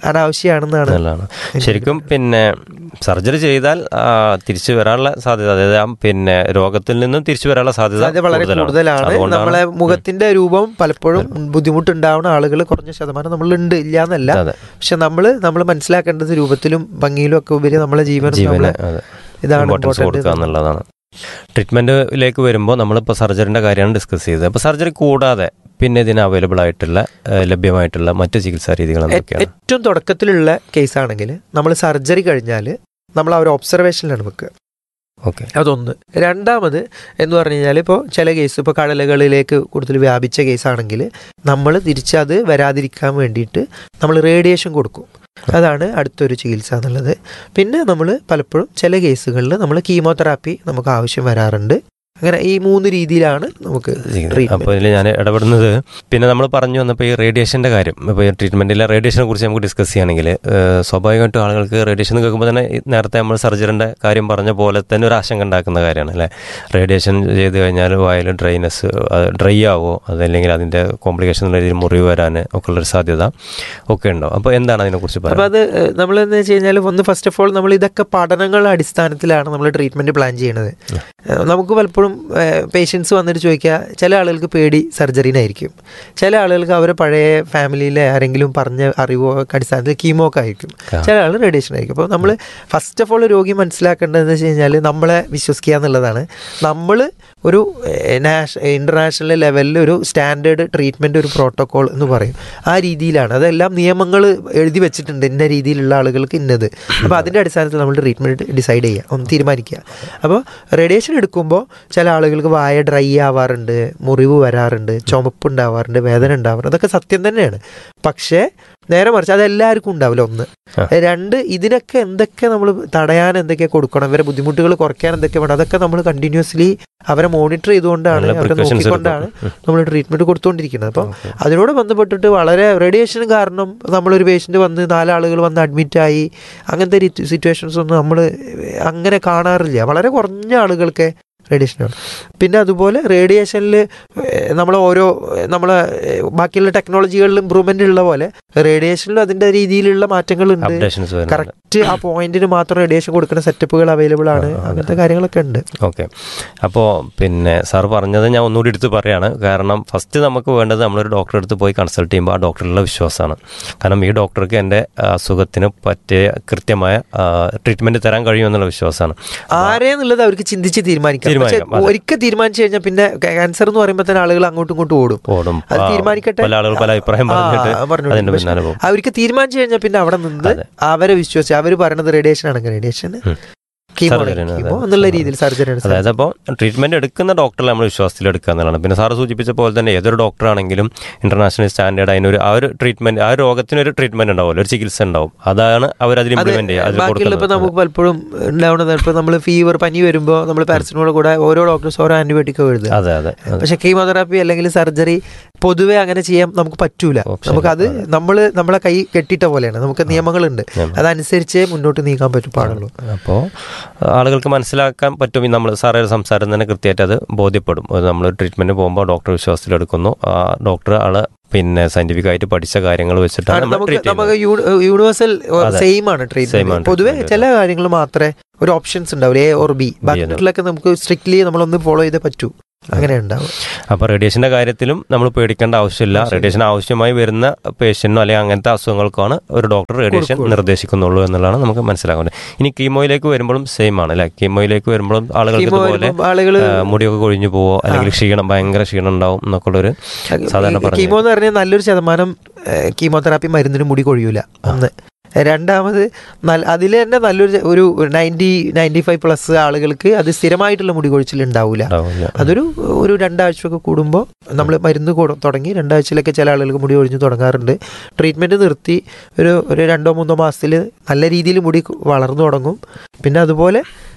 അനാവശ്യമാണെന്നാണ് നല്ലതാണ് ശരിക്കും പിന്നെ സർജറി ചെയ്താൽ ആ, തിരിച്ചു വരാനുള്ള സാധ്യത അതായത് ആ പിന്നെ രോഗത്തിൽ നിന്നും തിരിച്ചു വരാനുള്ള സാധ്യത സാധ്യത വളരെ കൂടുതലാണ് അതുകൊണ്ടാണ് നമ്മളെ മുഖത്തിന്റെ രൂപം പലപ്പോഴും ബുദ്ധിമുട്ടുണ്ടാവുന്ന ആളുകൾ കുറഞ്ഞ ശതമാനം നമ്മളുണ്ട് ഇല്ല എന്നല്ല അതെ പക്ഷെ നമ്മൾ നമ്മൾ മനസ്സിലാക്കേണ്ടത് രൂപത്തിലും ഭംഗിയിലും ഒക്കെ ഉപരി നമ്മളെ ജീവനും ജീവന് നമ്മളെ അതെ ഇതാണ് ഇമ്പോർട്ടൻസ് കൊടുക്കുക ഇമ്പോർട്ടന്റ് എന്നുള്ളതാണ് ട്രീറ്റ്മെന്റിലേക്ക് വരുമ്പോൾ നമ്മളിപ്പോൾ സർജറിന്റെ കാര്യമാണ് ഡിസ്കസ് ചെയ്തത് അപ്പോൾ സർജറി കൂടാതെ പിന്നെ ഇതിന് അവൈലബിൾ ആയിട്ടുള്ള ഏഹ്, ലഭ്യമായിട്ടുള്ള മറ്റ് ചികിത്സാ രീതികൾ എന്തൊക്കെയാണ് ഏറ്റവും തുടക്കത്തിലുള്ള കേസ് ആണെങ്കിൽ നമ്മൾ സർജറി കഴിഞ്ഞാൽ നമ്മൾ ആ ഒരു ഒബ്സർവേഷനിലാണ് വെക്കുക ഓക്കെ അതൊന്ന് രണ്ടാമത് എന്ന് പറഞ്ഞു കഴിഞ്ഞാൽ ഇപ്പോൾ ചില കേസ് ഇപ്പോൾ കടലുകളിലേക്ക് കൂടുതൽ വ്യാപിച്ച കേസാണെങ്കിൽ നമ്മൾ തിരിച്ചത് വരാതിരിക്കാൻ വേണ്ടിയിട്ട് നമ്മൾ റേഡിയേഷൻ കൊടുക്കും അതാണ് അടുത്തൊരു ചികിത്സ എന്നുള്ളത് പിന്നെ നമ്മൾ പലപ്പോഴും ചില കേസുകളിൽ നമ്മൾ കീമോതെറാപ്പി നമുക്ക് ആവശ്യം വരാറുണ്ട് അങ്ങനെ ഈ മൂന്ന് രീതിയിലാണ് നമുക്ക് treatment. അപ്പോൾ ഇതിൽ ഞാൻ ഇടപെടുന്നത് പിന്നെ നമ്മൾ പറഞ്ഞു വന്നപ്പോൾ ഈ റേഡിയേഷൻ്റെ കാര്യം ഇപ്പോൾ ഈ ട്രീറ്റ്മെൻറ്റിലെ റേഡിയേഷനെ കുറിച്ച് നമുക്ക് ഡിസ്കസ് ചെയ്യുകയാണെങ്കിൽ ഏഹ്, സ്വാഭാവികമായിട്ടും ആളുകൾക്ക് റേഡിയേഷൻ കേൾക്കുമ്പോൾ തന്നെ ഈ നേരത്തെ നമ്മൾ സർജറിൻ്റെ കാര്യം പറഞ്ഞ പോലെ തന്നെ ഒരു ആശങ്ക ഉണ്ടാക്കുന്ന കാര്യമാണ് അല്ലേ റേഡിയേഷൻ ചെയ്ത് കഴിഞ്ഞാൽ വായിൽ ഡ്രൈനസ് ഡ്രൈ ആവോ അതല്ലെങ്കിൽ അതിൻ്റെ കോംപ്ലിക്കേഷൻ രീതിയിൽ മുറിവ് വരാൻ ഒക്കെ ഉള്ളൊരു സാധ്യത ഒക്കെ ഉണ്ടോ അപ്പോൾ എന്താണ് അതിനെക്കുറിച്ച് അപ്പോൾ പറയുന്നത് അത് നമ്മൾ എന്ന് വെച്ച് കഴിഞ്ഞാൽ ഒന്ന് ഫസ്റ്റ് ഓഫ് ഓൾ നമ്മൾ ഇതൊക്കെ പഠനങ്ങളുടെ അടിസ്ഥാനത്തിലാണ് നമ്മൾ ട്രീറ്റ്മെന്റ് പ്ലാൻ ചെയ്യുന്നത് ഏഹ് നമുക്ക് പലപ്പോഴും പേഷ്യൻസ് വന്നിട്ട് ചോദിക്കുക ചില ആളുകൾക്ക് പേടി സർജറിനായിരിക്കും ചില ആളുകൾക്ക് അവരെ പഴയ ഫാമിലിയിലെ ആരെങ്കിലും പറഞ്ഞ അറിവോ ഒക്കെ അടിസ്ഥാനത്തിൽ കീമോ ഒക്കെ ആയിരിക്കും ചില ആൾ റേഡിയേഷൻ ആയിരിക്കും അപ്പോൾ നമ്മൾ ഫസ്റ്റ് ഓഫ് ഓൾ രോഗി മനസ്സിലാക്കേണ്ടതെന്ന് വെച്ച് കഴിഞ്ഞാൽ നമ്മളെ വിശ്വസിക്കുക എന്നുള്ളതാണ് നമ്മൾ ഒരു നാഷ ഇൻ്റർനാഷണൽ ലെവലിൽ ഒരു സ്റ്റാൻഡേർഡ് ട്രീറ്റ്മെൻറ്റ് ഒരു പ്രോട്ടോകോൾ എന്ന് പറയും ആ രീതിയിലാണ് അതെല്ലാം നിയമങ്ങൾ എഴുതി വെച്ചിട്ടുണ്ട് ഇന്ന രീതിയിലുള്ള ആളുകൾക്ക് ഇന്നത് അപ്പോൾ അതിൻ്റെ അടിസ്ഥാനത്തിൽ നമ്മൾ ട്രീറ്റ്മെൻറ്റ് ഡിസൈഡ് ചെയ്യുക ഒന്ന് തീരുമാനിക്കുക അപ്പോൾ റേഡിയേഷൻ എടുക്കുമ്പോൾ ചില ആളുകൾക്ക് വായ ഡ്രൈ ആവാറുണ്ട് മുറിവ് വരാറുണ്ട് ചുമപ്പ് ഉണ്ടാവാറുണ്ട് വേദന ഉണ്ടാവാറുണ്ട് അതൊക്കെ സത്യം തന്നെയാണ് പക്ഷേ നേരെ മറിച്ച് അതെല്ലാവർക്കും ഉണ്ടാവില്ല ഒന്ന് ആ. രണ്ട് ഇതിനൊക്കെ എന്തൊക്കെ നമ്മൾ തടയാൻ എന്തൊക്കെ കൊടുക്കണം ഇവരെ ബുദ്ധിമുട്ടുകൾ കുറയ്ക്കാൻ എന്തൊക്കെ വേണം അതൊക്കെ നമ്മൾ കണ്ടിന്യൂസ്ലി അവരെ മോണിറ്റർ ചെയ്തുകൊണ്ടാണ് നല്ല അവരെ precautions നോക്കിക്കൊണ്ടാണ് എടുക്കും. നമ്മൾ ട്രീറ്റ്മെന്റ് കൊടുത്തുകൊണ്ടിരിക്കുന്നത് അപ്പോൾ ഓക്കെ. അതിനോട് ബന്ധപ്പെട്ടിട്ട് വളരെ റേഡിയേഷൻ കാരണം നമ്മളൊരു പേഷ്യൻ്റ് വന്ന് നാലാളുകൾ വന്ന് അഡ്മിറ്റ് ആയി അങ്ങനത്തെ സിറ്റുവേഷൻസ് ഒന്നും നമ്മൾ അങ്ങനെ കാണാറില്ല വളരെ കുറഞ്ഞ ആളുകൾക്ക് റേഡിയേഷനാണ് പിന്നെ അതുപോലെ റേഡിയേഷനിൽ നമ്മൾ ഓരോ നമ്മളെ ബാക്കിയുള്ള ടെക്നോളജികളിൽ ഇമ്പ്രൂവ്മെൻ്റ് ഉള്ള പോലെ റേഡിയേഷനിലും അതിൻ്റെ രീതിയിലുള്ള മാറ്റങ്ങളുണ്ട് അപ്ഡേഷൻസ് വരുന്നുണ്ട് കറക്റ്റ് ആ പോയിന്റിന് മാത്രം റേഡിയേഷൻ കൊടുക്കുന്ന സെറ്റപ്പുകൾ അവൈലബിൾ ആണ് ആ, ആ, അങ്ങനത്തെ കാര്യങ്ങളൊക്കെ ഉണ്ട് ഓക്കെ അപ്പോൾ പിന്നെ സാർ പറഞ്ഞത് ഞാൻ ഒന്നുകൂടി എടുത്ത് പറയാണ് കാരണം ഫസ്റ്റ് നമുക്ക് വേണ്ടത് നമ്മളൊരു ഡോക്ടറെ അടുത്ത് പോയി കൺസൾട്ട് ചെയ്യുമ്പോൾ ആ ഡോക്ടറിലുള്ള വിശ്വാസമാണ് കാരണം ഈ ഡോക്ടർക്ക് എൻ്റെ അസുഖത്തിന് പറ്റിയ കൃത്യമായ ട്രീറ്റ്മെൻറ്റ് തരാൻ കഴിയുമെന്നുള്ള വിശ്വാസമാണ് ആരെന്നുള്ളത് അവർക്ക് ചിന്തിച്ച് തീരുമാനിക്കാം പക്ഷെ തീരുമാനിക്കാം, അതെ. ഒരിക്കൽ തീരുമാനിച്ചു കഴിഞ്ഞാൽ പിന്നെ ക്യാൻസർ എന്ന് പറയുമ്പോൾ തന്നെ ആളുകൾ അങ്ങോട്ടും ഇങ്ങോട്ടും ഓടും ഓടും അത് ആ, തീരുമാനിക്കട്ടെ പല ആളുകൾ പല അഭിപ്രായം ആ, പറഞ്ഞിട്ട് പറഞ്ഞോളൂ. അതിൻ്റെ പക്ഷെ പിന്നാലെ പോകും അവർക്ക് തീരുമാനിച്ചു കഴിഞ്ഞാൽ പിന്നെ അവിടെ നിന്ന് അതെ. അവരെ വിശ്വസിച്ച് അവർ പറയുന്നത് റേഡിയേഷൻ ആണെങ്കിൽ റേഡിയേഷൻ ഉം. കീമോ Surgery ആണ്, കീമോ അതെ. എന്നുള്ള രീതിയിൽ സർജറി അതായത് അപ്പോൾ ട്രീറ്റ്മെന്റ് എടുക്കുന്ന ഡോക്ടറെ നമ്മൾ വിശ്വാസത്തിൽ എടുക്കുക എന്നുള്ളതാണ് പിന്നെ സാറ് സൂചിപ്പിച്ച പോലെ തന്നെ ഏതൊരു ഡോക്ടർ ആണെങ്കിലും ഇന്റർനാഷണൽ സ്റ്റാൻഡേർഡ് അതിനൊരു ആ ഒരു ട്രീറ്റ്മെന്റ് ആ ഒരു രോഗത്തിനൊരു ട്രീറ്റ്മെന്റ് ഉണ്ടാവുമല്ലോ ഒരു ചികിത്സ ഉണ്ടാവും അതാണ് അവർ അതിൽ അത് ഇംപ്ലിമെന്റ് ചെയ്യുക അതിൽ ബാക്കിയുള്ള ഇപ്പൊ കൊടുക്കുന്നത് നമുക്ക് പലപ്പോഴും ഉണ്ടാവുന്നത് ഇപ്പൊ നമ്മൾ ഫീവർ പനി വരുമ്പോൾ നമ്മൾ പാരസിനോട് കൂടെ ഓരോ ഡോക്ടേഴ്സ് ഓരോ ആന്റിബയോട്ടിക് എഴുതുക അതെ അതെ അതെ. പക്ഷെ കീമോതെറാപ്പി അല്ലെങ്കിൽ സർജറി പൊതുവെ അങ്ങനെ ചെയ്യാൻ നമുക്ക് പറ്റൂല Option നമുക്കത് അതെ. നമ്മൾ നമ്മളെ കൈ കെട്ടിട്ട പോലെയാണ് നമുക്ക് നിയമങ്ങളുണ്ട് നിയമം. അതനുസരിച്ചേ മുന്നോട്ട് നീക്കാൻ പറ്റും പാടുള്ളൂ അപ്പോൾ ആളുകൾക്ക് മനസ്സിലാക്കാൻ പറ്റും നമ്മൾ സാറേ സംസാരം തന്നെ കൃത്യമായിട്ട് അത് ബോധ്യപ്പെടും നമ്മൾ ട്രീറ്റ്മെന്റ് പോകുമ്പോൾ ഡോക്ടർ വിശ്വാസത്തിലെടുക്കുന്നു ആ ഡോക്ടർ ആള് പിന്നെ സയന്റിഫിക് ആയിട്ട് പഠിച്ച കാര്യങ്ങൾ വെച്ചിട്ടാണ് ആണ് നമ്മൾ നമുക്ക് ട്രീറ്റ് നമുക്ക് ചെയ്യുന്നത് യൂ- യൂണിവേഴ്സൽ അതെ. സെയിം ആണ് Same ട്രീറ്റ്മെന്റ് ആണ് പൊതുവെ treatment. ചില കാര്യങ്ങൾ മാത്രമേ ഒരു ഓപ്ഷൻസ് ഉണ്ടാവില്ല എ ഓർ ബി ബാക്കിയുള്ളതൊക്കെ നമുക്ക് സ്ട്രിക്ട്ലി നമ്മളൊന്ന് ഫോളോ ചെയ്തേ പറ്റൂ അങ്ങനെ ഉണ്ടാവും അപ്പോൾ റേഡിയേഷന്റെ കാര്യത്തിലും നമ്മൾ പേടിക്കേണ്ട ആവശ്യമില്ല ആവശ്യമില്ല. റേഡിയേഷൻ ആവശ്യമായി വരുന്ന പേഷ്യന്റിനോ അല്ലെങ്കിൽ അങ്ങനത്തെ അസുഖങ്ങൾക്കാണ് ഒരു ഡോക്ടർ റേഡിയേഷൻ കൊടുക്കുള്ളൂ. നിർദ്ദേശിക്കുന്നുള്ളൂ എന്നുള്ളതാണ് നമുക്ക് മനസ്സിലാക്കുന്നത് ഇനി കീമോയിലേക്ക് വരുമ്പോഴും സെയിം ആണ് അല്ലെ കീമോയിലേക്ക് വരുമ്പോഴും ആളുകൾക്ക് കീമോ ഇതുപോലെ വരുമ്പോൾ ആളുകൾ ആ, മുടിയൊക്കെ കൊഴിഞ്ഞു പോവോ അല്ലെങ്കിൽ ക്ഷീണം ഭയങ്കര ക്ഷീണം ഉണ്ടാവും എന്നൊക്കെ ഉള്ളൊരു സാധാരണ പറഞ്ഞു കീമോ എന്ന് പറഞ്ഞാൽ നല്ലൊരു ശതമാനം കീമോതെറാപ്പി മരുന്നിന് മുടി കൊഴിയൂല ഒന്ന് രണ്ടാമത് നല്ല അതിൽ തന്നെ നല്ലൊരു ഒരു നയൻറ്റി നയൻറ്റി ഫൈവ് പ്ലസ് ആളുകൾക്ക് അത് സ്ഥിരമായിട്ടുള്ള മുടി കൊഴിച്ചിൽ ഉണ്ടാവില്ല ഉണ്ടാവില്ല അതൊരു ഒരു രണ്ടാഴ്ചയൊക്കെ കൂടുമ്പോൾ നമ്മൾ മരുന്ന് കൊടു- തുടങ്ങി രണ്ടാഴ്ചയിലൊക്കെ ചില ആളുകൾക്ക് മുടി ഒഴിഞ്ഞു തുടങ്ങാറുണ്ട് ട്രീറ്റ്മെൻറ്റ് നിർത്തി ഒരു ഒരു രണ്ടോ മൂന്നോ മാസത്തിൽ നല്ല രീതിയിൽ മുടി വളർന്നു തുടങ്ങും പിന്നെ അതുപോലെ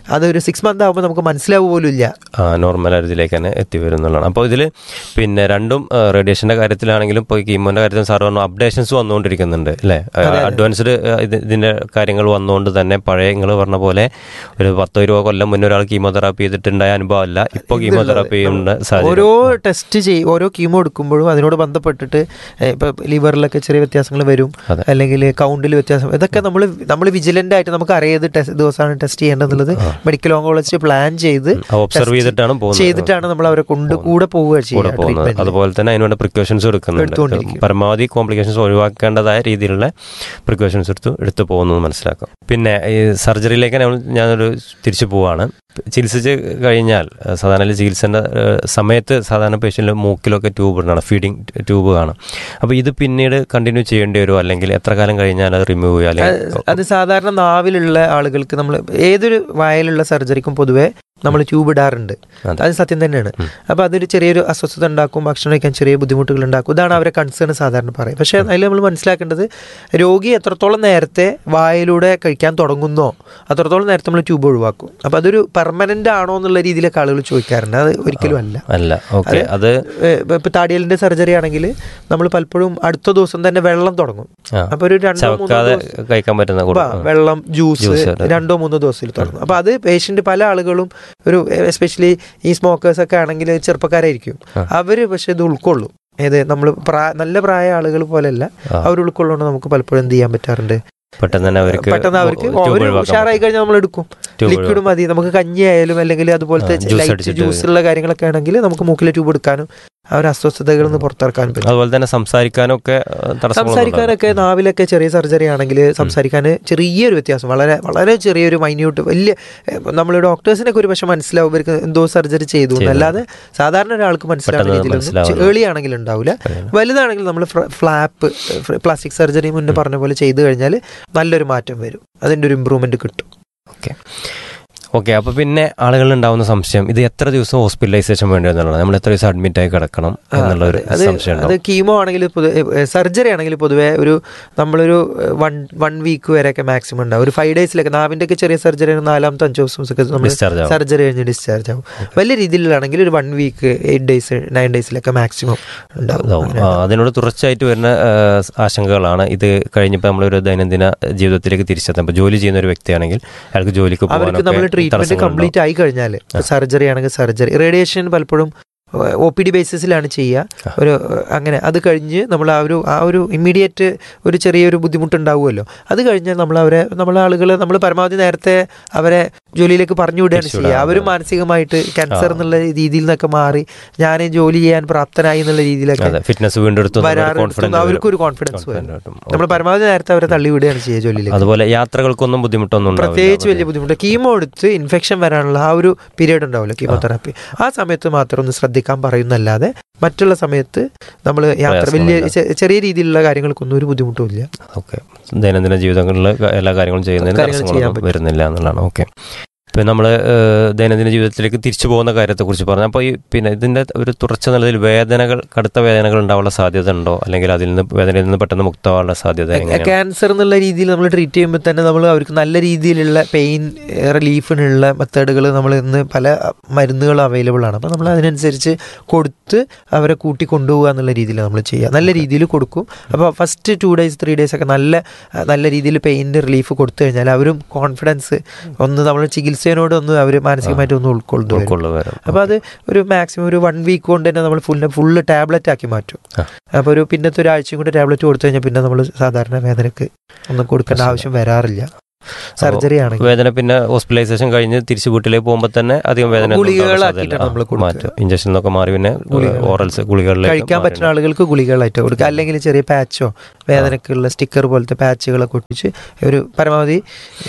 അതൊരു സിക്സ് മന്ത് ആകുമ്പോൾ നമുക്ക് മനസ്സിലാവുക പോലും ഇല്ല നോർമൽ ഇതിലേക്ക് തന്നെ എത്തി വരുന്നുള്ളതാണ് അപ്പോൾ ഇതിൽ പിന്നെ രണ്ടും റേഡിയേഷൻ്റെ കാര്യത്തിലാണെങ്കിലും ഇപ്പോൾ കീമോൻ്റെ കാര്യത്തിൽ സാർ പറഞ്ഞു അപ്ഡേഷൻസ് വന്നുകൊണ്ടിരിക്കുന്നുണ്ട് അല്ലേ അതെ. അഡ്വാൻസ്ഡ് ഇതിൻ്റെ കാര്യങ്ങൾ വന്നുകൊണ്ട് തന്നെ പഴയ നിങ്ങൾ പറഞ്ഞ പോലെ ഒരു പത്തോ ഇരുപതോ കൊല്ലം മുന്നേ ഒരാൾ കീമോതെറാപ്പി ചെയ്തിട്ടുണ്ടായ അനുഭവം അല്ല ഇപ്പോൾ കീമോതെറാപ്പി ചെയ്യുന്ന സാഹചര്യം ഓരോ ടെസ്റ്റ് ചെയ്യും ഓരോ കീമോ എടുക്കുമ്പോഴും അതിനോട് ബന്ധപ്പെട്ടിട്ട് ഏഹ്, ഇപ്പൊ ലിവറിലൊക്കെ ചെറിയ വ്യത്യാസങ്ങൾ വരും അതെ. അല്ലെങ്കിൽ കൗണ്ടിൽ വ്യത്യാസം ഇതൊക്കെ നമ്മൾ നമ്മൾ വിജിലന്റ് ആയിട്ട് നമുക്ക് അറിയാതെ ടെസ്റ്റ് ദിവസമാണ് ടെസ്റ്റ് ചെയ്യേണ്ടതുള്ളത് മെഡിക്കൽ ഓങ്കോളജിസ്റ്റ് പ്ലാൻ ചെയ്ത് ഒബ്സർവ് test ചെയ്തിട്ടാണ് പോകുന്നത് ചെയ്തിട്ടാണ് നമ്മൾ അവരെ കൊണ്ട് കൂടെ പോവുക കൂടെ ചെയ്യുക പോകുന്നത് ട്രീറ്റ്മെന്റ് അതുപോലെ തന്നെ അതിനുവേണ്ട പ്രിക്കോഷൻസ് എടുക്കുന്നുണ്ട് എടുത്തുകൊണ്ടിരിക്കും. പരമാവധി കോംപ്ലിക്കേഷൻസ് ഒഴിവാക്കേണ്ടതായ രീതിയിലുള്ള പ്രിക്കോഷൻസ് എടുത്ത് എടുത്ത് പോകുന്നത് മനസ്സിലാക്കാം പിന്നെ ഈ സർജറിയിലേക്ക് നമ്മൾ ഞാനൊരു തിരിച്ചു പോവാണ് ചികിത്സിച്ച് കഴിഞ്ഞാൽ ഏഹ്, സാധാരണ ചികിത്സേൻ്റെ ഏഹ്, സമയത്ത് സാധാരണ പേഷ്യൻ്റ് മൂക്കിലൊക്കെ ട്യൂബ് ഇടണം ഫീഡിങ് ട്യൂബ് കാണും അപ്പോൾ ഇത് പിന്നീട് കണ്ടിന്യൂ ചെയ്യേണ്ടി വരുമോ അല്ലെങ്കിൽ എത്ര കാലം കഴിഞ്ഞാൽ അത് റിമൂവ് ചെയ്യുക അല്ലെങ്കിൽ അത് സാധാരണ നാവിലുള്ള ആളുകൾക്ക് നമ്മൾ ഏതൊരു വായലുള്ള സർജറിക്കും പൊതുവെ നമ്മൾ ട്യൂബ് ഇടാറുണ്ട് അതെ. അത് സത്യം തന്നെയാണ് ഉം. അപ്പോൾ അതൊരു ചെറിയൊരു അസ്വസ്ഥത ഉണ്ടാക്കും ഭക്ഷണം കഴിക്കാൻ ചെറിയ ബുദ്ധിമുട്ടുകൾ ഉണ്ടാക്കും ഇതാണ് അവരെ കൺസേൺ സാധാരണ പറയും പക്ഷേ അതിൽ നമ്മൾ മനസ്സിലാക്കേണ്ടത് രോഗി എത്രത്തോളം നേരത്തെ വായിലൂടെ കഴിക്കാൻ തുടങ്ങുന്നോ അത്രത്തോളം നേരത്തെ നമ്മൾ ട്യൂബ് ഒഴിവാക്കും അപ്പോൾ അതൊരു പെർമനന്റ് ആണോ എന്നുള്ള രീതിയിലൊക്കെ ആളുകൾ ചോദിക്കാറുണ്ട് അത് ഒരിക്കലും അല്ല അല്ല ഓക്കെ അത് ഇപ്പോൾ താടിയലിൻ്റെ സർജറി ആണെങ്കിൽ നമ്മൾ പലപ്പോഴും അടുത്ത ദിവസം തന്നെ വെള്ളം തുടങ്ങും ആ, അപ്പോൾ ഒരു രണ്ടോ മൂന്നോ ചവക്കാതെ ദിവസം കഴിക്കാൻ പറ്റുന്ന ഉവ്വ, കൂടെ വെള്ളം ജ്യൂസ് ജ്യൂസ്, അതെ. രണ്ടോ മൂന്നോ ദിവസത്തിൽ തുടങ്ങും അപ്പോൾ അത് പേഷ്യൻ്റ് പല ആളുകളും ഒരു എസ്പെഷ്യലി ഈ സ്മോക്കേഴ്സ് ഒക്കെ ആണെങ്കിൽ ചെറുപ്പക്കാരായിരിക്കും ആ. അവർ പക്ഷെ ഇത് ഉൾക്കൊള്ളും ഏത് നമ്മൾ പ്രായ നല്ല പ്രായ ആളുകൾ പോലെയല്ല ആ. അവർ ഉൾക്കൊള്ളുകൊണ്ട് നമുക്ക് പലപ്പോഴും എന്ത് ചെയ്യാൻ പറ്റാറുണ്ട് പെട്ടെന്ന് തന്നെ അവർക്ക് പെട്ടെന്ന് അവർക്ക് ട്യൂബ് ഒരു ഒഴിവാക്കാൻ ഉഷാറായി കഴിഞ്ഞാൽ നമ്മൾ എടുക്കും ട്യൂബ് ലിക്വിഡ് മതി നമുക്ക് കഞ്ഞി ആയാലും അല്ലെങ്കിൽ അതുപോലത്തെ ആ, ജ്യൂസ് ലൈറ്റ് അടിച്ചിട്ട് ജ്യൂസ് ഉള്ള കാര്യങ്ങളൊക്കെ ആണെങ്കിൽ നമുക്ക് മൂക്കിലെ ട്യൂബ് എടുക്കാനും ആ ഒരു അസ്വസ്ഥതകളിൽ നിന്ന് പുറത്തിറക്കാനും പറ്റും അതുപോലെ തന്നെ സംസാരിക്കാനൊക്കെ ഏഹ്, തടസ്സങ്ങളൊന്നും സംസാരിക്കാനൊക്കെ നാവിലൊക്കെ ചെറിയ സർജറി ആണെങ്കിൽ സംസാരിക്കാൻ ചെറിയൊരു വ്യത്യാസം വളരെ വളരെ ചെറിയൊരു മൈന്യൂട്ട് വലിയ നമ്മൾ ഡോക്ടേഴ്സിനൊക്കെ ഒരു പക്ഷെ മനസ്സിലാവും ഇവർക്ക് എന്തോ സർജറി ചെയ്തു എന്ന്. ചെയ്തു. അല്ലാതെ സാധാരണ ഒരാൾക്ക് മനസ്സിലാവുന്ന പെട്ടെന്ന് രീതിയിലൊന്നും മനസ്സിലാവുന്ന. ഏളി ആണെങ്കിൽ ഉണ്ടാവില്ല ഉണ്ടാവില്ല. വലുതാണെങ്കിൽ നമ്മൾ ഫ്ലാപ്പ് പ്ലാസ്റ്റിക് സർജറി മുന്നേ പറഞ്ഞ പോലെ ചെയ്തു കഴിഞ്ഞാൽ നല്ലൊരു മാറ്റം വരും അതിൻ്റെ ഒരു ഇമ്പ്രൂവ്മെന്റ് കിട്ടും ഓക്കെ ഓക്കെ അപ്പോൾ പിന്നെ ആളുകളിൽ ഉണ്ടാവുന്ന സംശയം ഇത് എത്ര ദിവസം ഹോസ്പിറ്റലൈസേഷൻ വേണ്ടി എന്നുള്ളത് നമ്മൾ എത്ര ദിവസം അഡ്മിറ്റ് ആയി കിടക്കണം ആ, എന്നുള്ള ഒരു അത് സംശയം അത് ഉണ്ടാവും കീമോ ആണെങ്കിൽ സർജറി ആണെങ്കിൽ പൊതുവേ ഒരു നമ്മളൊരു വൺ വൺ വീക്ക് വരെയൊക്കെ മാക്സിമം ഉണ്ടാവും ഒരു ഫൈവ് ഡേയ്സിലൊക്കെ നാവിൻ്റെ ഒക്കെ ചെറിയ സർജറി നാലാമത്തെ അഞ്ച് ദിവസമൊക്കെ നമ്മൾ ഡിസ്ചാർജ് ആവും സർജറി കഴിഞ്ഞ് ഡിസ്ചാർജ് ആവും വലിയ രീതിയിലാണെങ്കിൽ ഒരു one week eight days nine ഡേയ്സിലൊക്കെ മാക്സിമം ഉണ്ടാവും ഇതാവും. ആ, അതിനോട് തുടർച്ചയായിട്ട് വരുന്ന ആ, ആശങ്കകളാണ് ഇത് കഴിഞ്ഞപ്പോൾ നമ്മളൊരു ദൈനംദിന ജീവിതത്തിലേക്ക് തിരിച്ചെത്താം ഇപ്പോൾ ജോലി ചെയ്യുന്ന ഒരു വ്യക്തിയാണെങ്കിൽ അയാൾക്ക് ജോലിക്ക് അവർക്ക് നമ്മൾ പോകാനൊക്കെ ട്രീറ്റ്മെന്റ് തടസ്സങ്ങളുണ്ടാവും. കംപ്ലീറ്റ് ആയി കഴിഞ്ഞാൽ സർജറി ആണെങ്കിൽ സർജറി റേഡിയേഷൻ പലപ്പോഴും ഒ പി ഡി ബേസിസിലാണ് ചെയ്യുക ഒരു ഏഹ്, അങ്ങനെ അത് കഴിഞ്ഞ് നമ്മൾ ആ ഒരു ആ ഒരു ഇമ്മീഡിയറ്റ് ഒരു ചെറിയൊരു ബുദ്ധിമുട്ടുണ്ടാവുമല്ലോ അത് കഴിഞ്ഞാൽ നമ്മൾ അവരെ നമ്മളെ ആളുകൾ നമ്മൾ പരമാവധി നേരത്തെ അവരെ ജോലിയിലേക്ക് പറഞ്ഞു വിടുകയാണ് തിരിച്ചു ചെയ്യുക വിടാം, അവരും അതെ. മാനസികമായിട്ട് ക്യാൻസർ ആ. എന്നുള്ള രീതിയിൽ നിന്നൊക്കെ മാറി ഞാൻ ജോലി ചെയ്യാൻ പ്രാപ്തനായി എന്നുള്ള രീതിയിലൊക്കെ അതെ ഫിറ്റ്നസ് വീണ്ടെടുത്തു വരാറ് അവർക്ക് ഒരു കോൺഫിഡൻസ് വരും നമ്മൾ പരമാവധി നേരത്തെ അവരെ തള്ളി വിടുകയാണ് ചെയ്യുക ജോലിയിലേക്ക് അതുപോലെ യാത്രകൾക്കൊന്നും ബുദ്ധിമുട്ടൊന്നും ഉണ്ടാവില്ല. പ്രത്യേകിച്ച് വലിയ ബുദ്ധിമുട്ട് കീമോ എടുത്ത് ഇൻഫെക്ഷൻ വരാനുള്ള ആ ഒരു പീരീഡ് ഉണ്ടാവില്ല കീമോതെറാപ്പി ആ സമയത്ത് മാത്രം ഒന്ന് ശ്രദ്ധിക്കാൻ പറയുന്നല്ലാതെ മറ്റുള്ള സമയത്ത് നമ്മൾ യാത്ര വലിയ ചെ- ചെറിയ രീതിയിലുള്ള കാര്യങ്ങൾക്കൊന്നും ഒരു ബുദ്ധിമുട്ടും ഇല്ല ഓക്കെ ദൈനംദിന ജീവിതങ്ങളിൽ എല്ലാ കാര്യങ്ങളും ചെയ്യുന്നതിന് കാര്യങ്ങൾ ചെയ്യാൻ തടസ്സങ്ങളൊന്നും പറ്റും. വരുന്നില്ല എന്നുള്ളതാണ് ഓക്കെ ഇപ്പം നമ്മൾ ദൈനംദിന ജീവിതത്തിലേക്ക് തിരിച്ചു പോകുന്ന കാര്യത്തെക്കുറിച്ച് പറഞ്ഞു അപ്പോൾ ഈ പിന്നെ ഇതിൻ്റെ ഒരു തുടർച്ച നിലയിൽ വേദനകൾ കടുത്ത വേദനകൾ ഉണ്ടാവാനുള്ള സാധ്യത ഉണ്ടോ അല്ലെങ്കിൽ അതിൽ നിന്ന് വേദനയിൽ നിന്ന് പെട്ടെന്ന് മുക്തമാകാനുള്ള സാധ്യത എങ്ങനെയാണ് ക്യാൻസർ എന്നുള്ള രീതിയിൽ നമ്മൾ ട്രീറ്റ് ചെയ്യുമ്പോൾ തന്നെ നമ്മൾ അവർക്ക് നല്ല രീതിയിലുള്ള പെയിൻ റിലീഫിനുള്ള മെത്തേഡുകൾ നമ്മൾ ഇന്ന് പല മരുന്നുകൾ അവൈലബിൾ ആണ് അപ്പോൾ നമ്മൾ അതിനനുസരിച്ച് കൊടുത്ത് അവരെ കൂട്ടി കൊണ്ടുപോകുക എന്നുള്ള രീതിയിൽ നമ്മൾ ചെയ്യുക നല്ല രീതിയിൽ കൊടുക്കും അപ്പോൾ first two days three days ഒക്കെ നല്ല നല്ല രീതിയിൽ പെയിൻ്റെ റിലീഫ് കൊടുത്തു കഴിഞ്ഞാൽ അവരും കോൺഫിഡൻസ് ഒന്ന് നമ്മൾ ചികിത്സയോട് ഒന്ന് അവർ മാനസികമായിട്ട് ഒന്ന് ഉൾക്കൊള്ളുന്നു വരും. ഉൾക്കൊള്ളു വരും അപ്പോൾ അത് ഒരു മാക്സിമം ഒരു വൺ വീക്ക് കൊണ്ട് തന്നെ നമ്മൾ ഫുള്ള് ഫുള്ള് ടാബ്ലറ്റ് ആക്കി മാറ്റും ആ. അപ്പോൾ ഒരു പിന്നത്തെ ഒരാഴ്ചയും കൂടെ ടാബ്ലറ്റ് കൊടുത്തു കഴിഞ്ഞാൽ പിന്നെ നമ്മൾ സാധാരണ വേദനക്ക് ഒന്നും കൊടുക്കേണ്ട പ്രശ്നമില്ല. ആവശ്യം വരാറില്ല സർജറി ആണെങ്കിൽ വേദന പിന്നെ ഹോസ്പിറ്റലൈസേഷൻ കഴിഞ്ഞ് തിരിച്ച് വീട്ടിലേക്ക് പോകുമ്പോൾ തന്നെ അധികം വേദന ഒന്നും ഉണ്ടാവാൻ ഗുളികകളാക്കിയിട്ടാണ് സാധ്യതയില്ല. നമ്മള് ആ, കൊടുക്കുക. മാറ്റും ഇഞ്ചക്ഷൻ എന്നൊക്കെ മാറി പിന്നെ ഗുളികകൾ. ഓറൽസ് ഗുളികളിലേക്ക് കഴിക്കാൻ മാറി. പറ്റുന്ന ആളുകൾക്ക് ഗുളികകളായിട്ട് കൊടുക്കുക അല്ലെങ്കിൽ ചെറിയ പാച്ചോ വേദനക്കുള്ള സ്റ്റിക്കർ പോലത്തെ പാച്ചുകളൊക്കെ ഒട്ടിച്ച് ഒരു പരമാവധി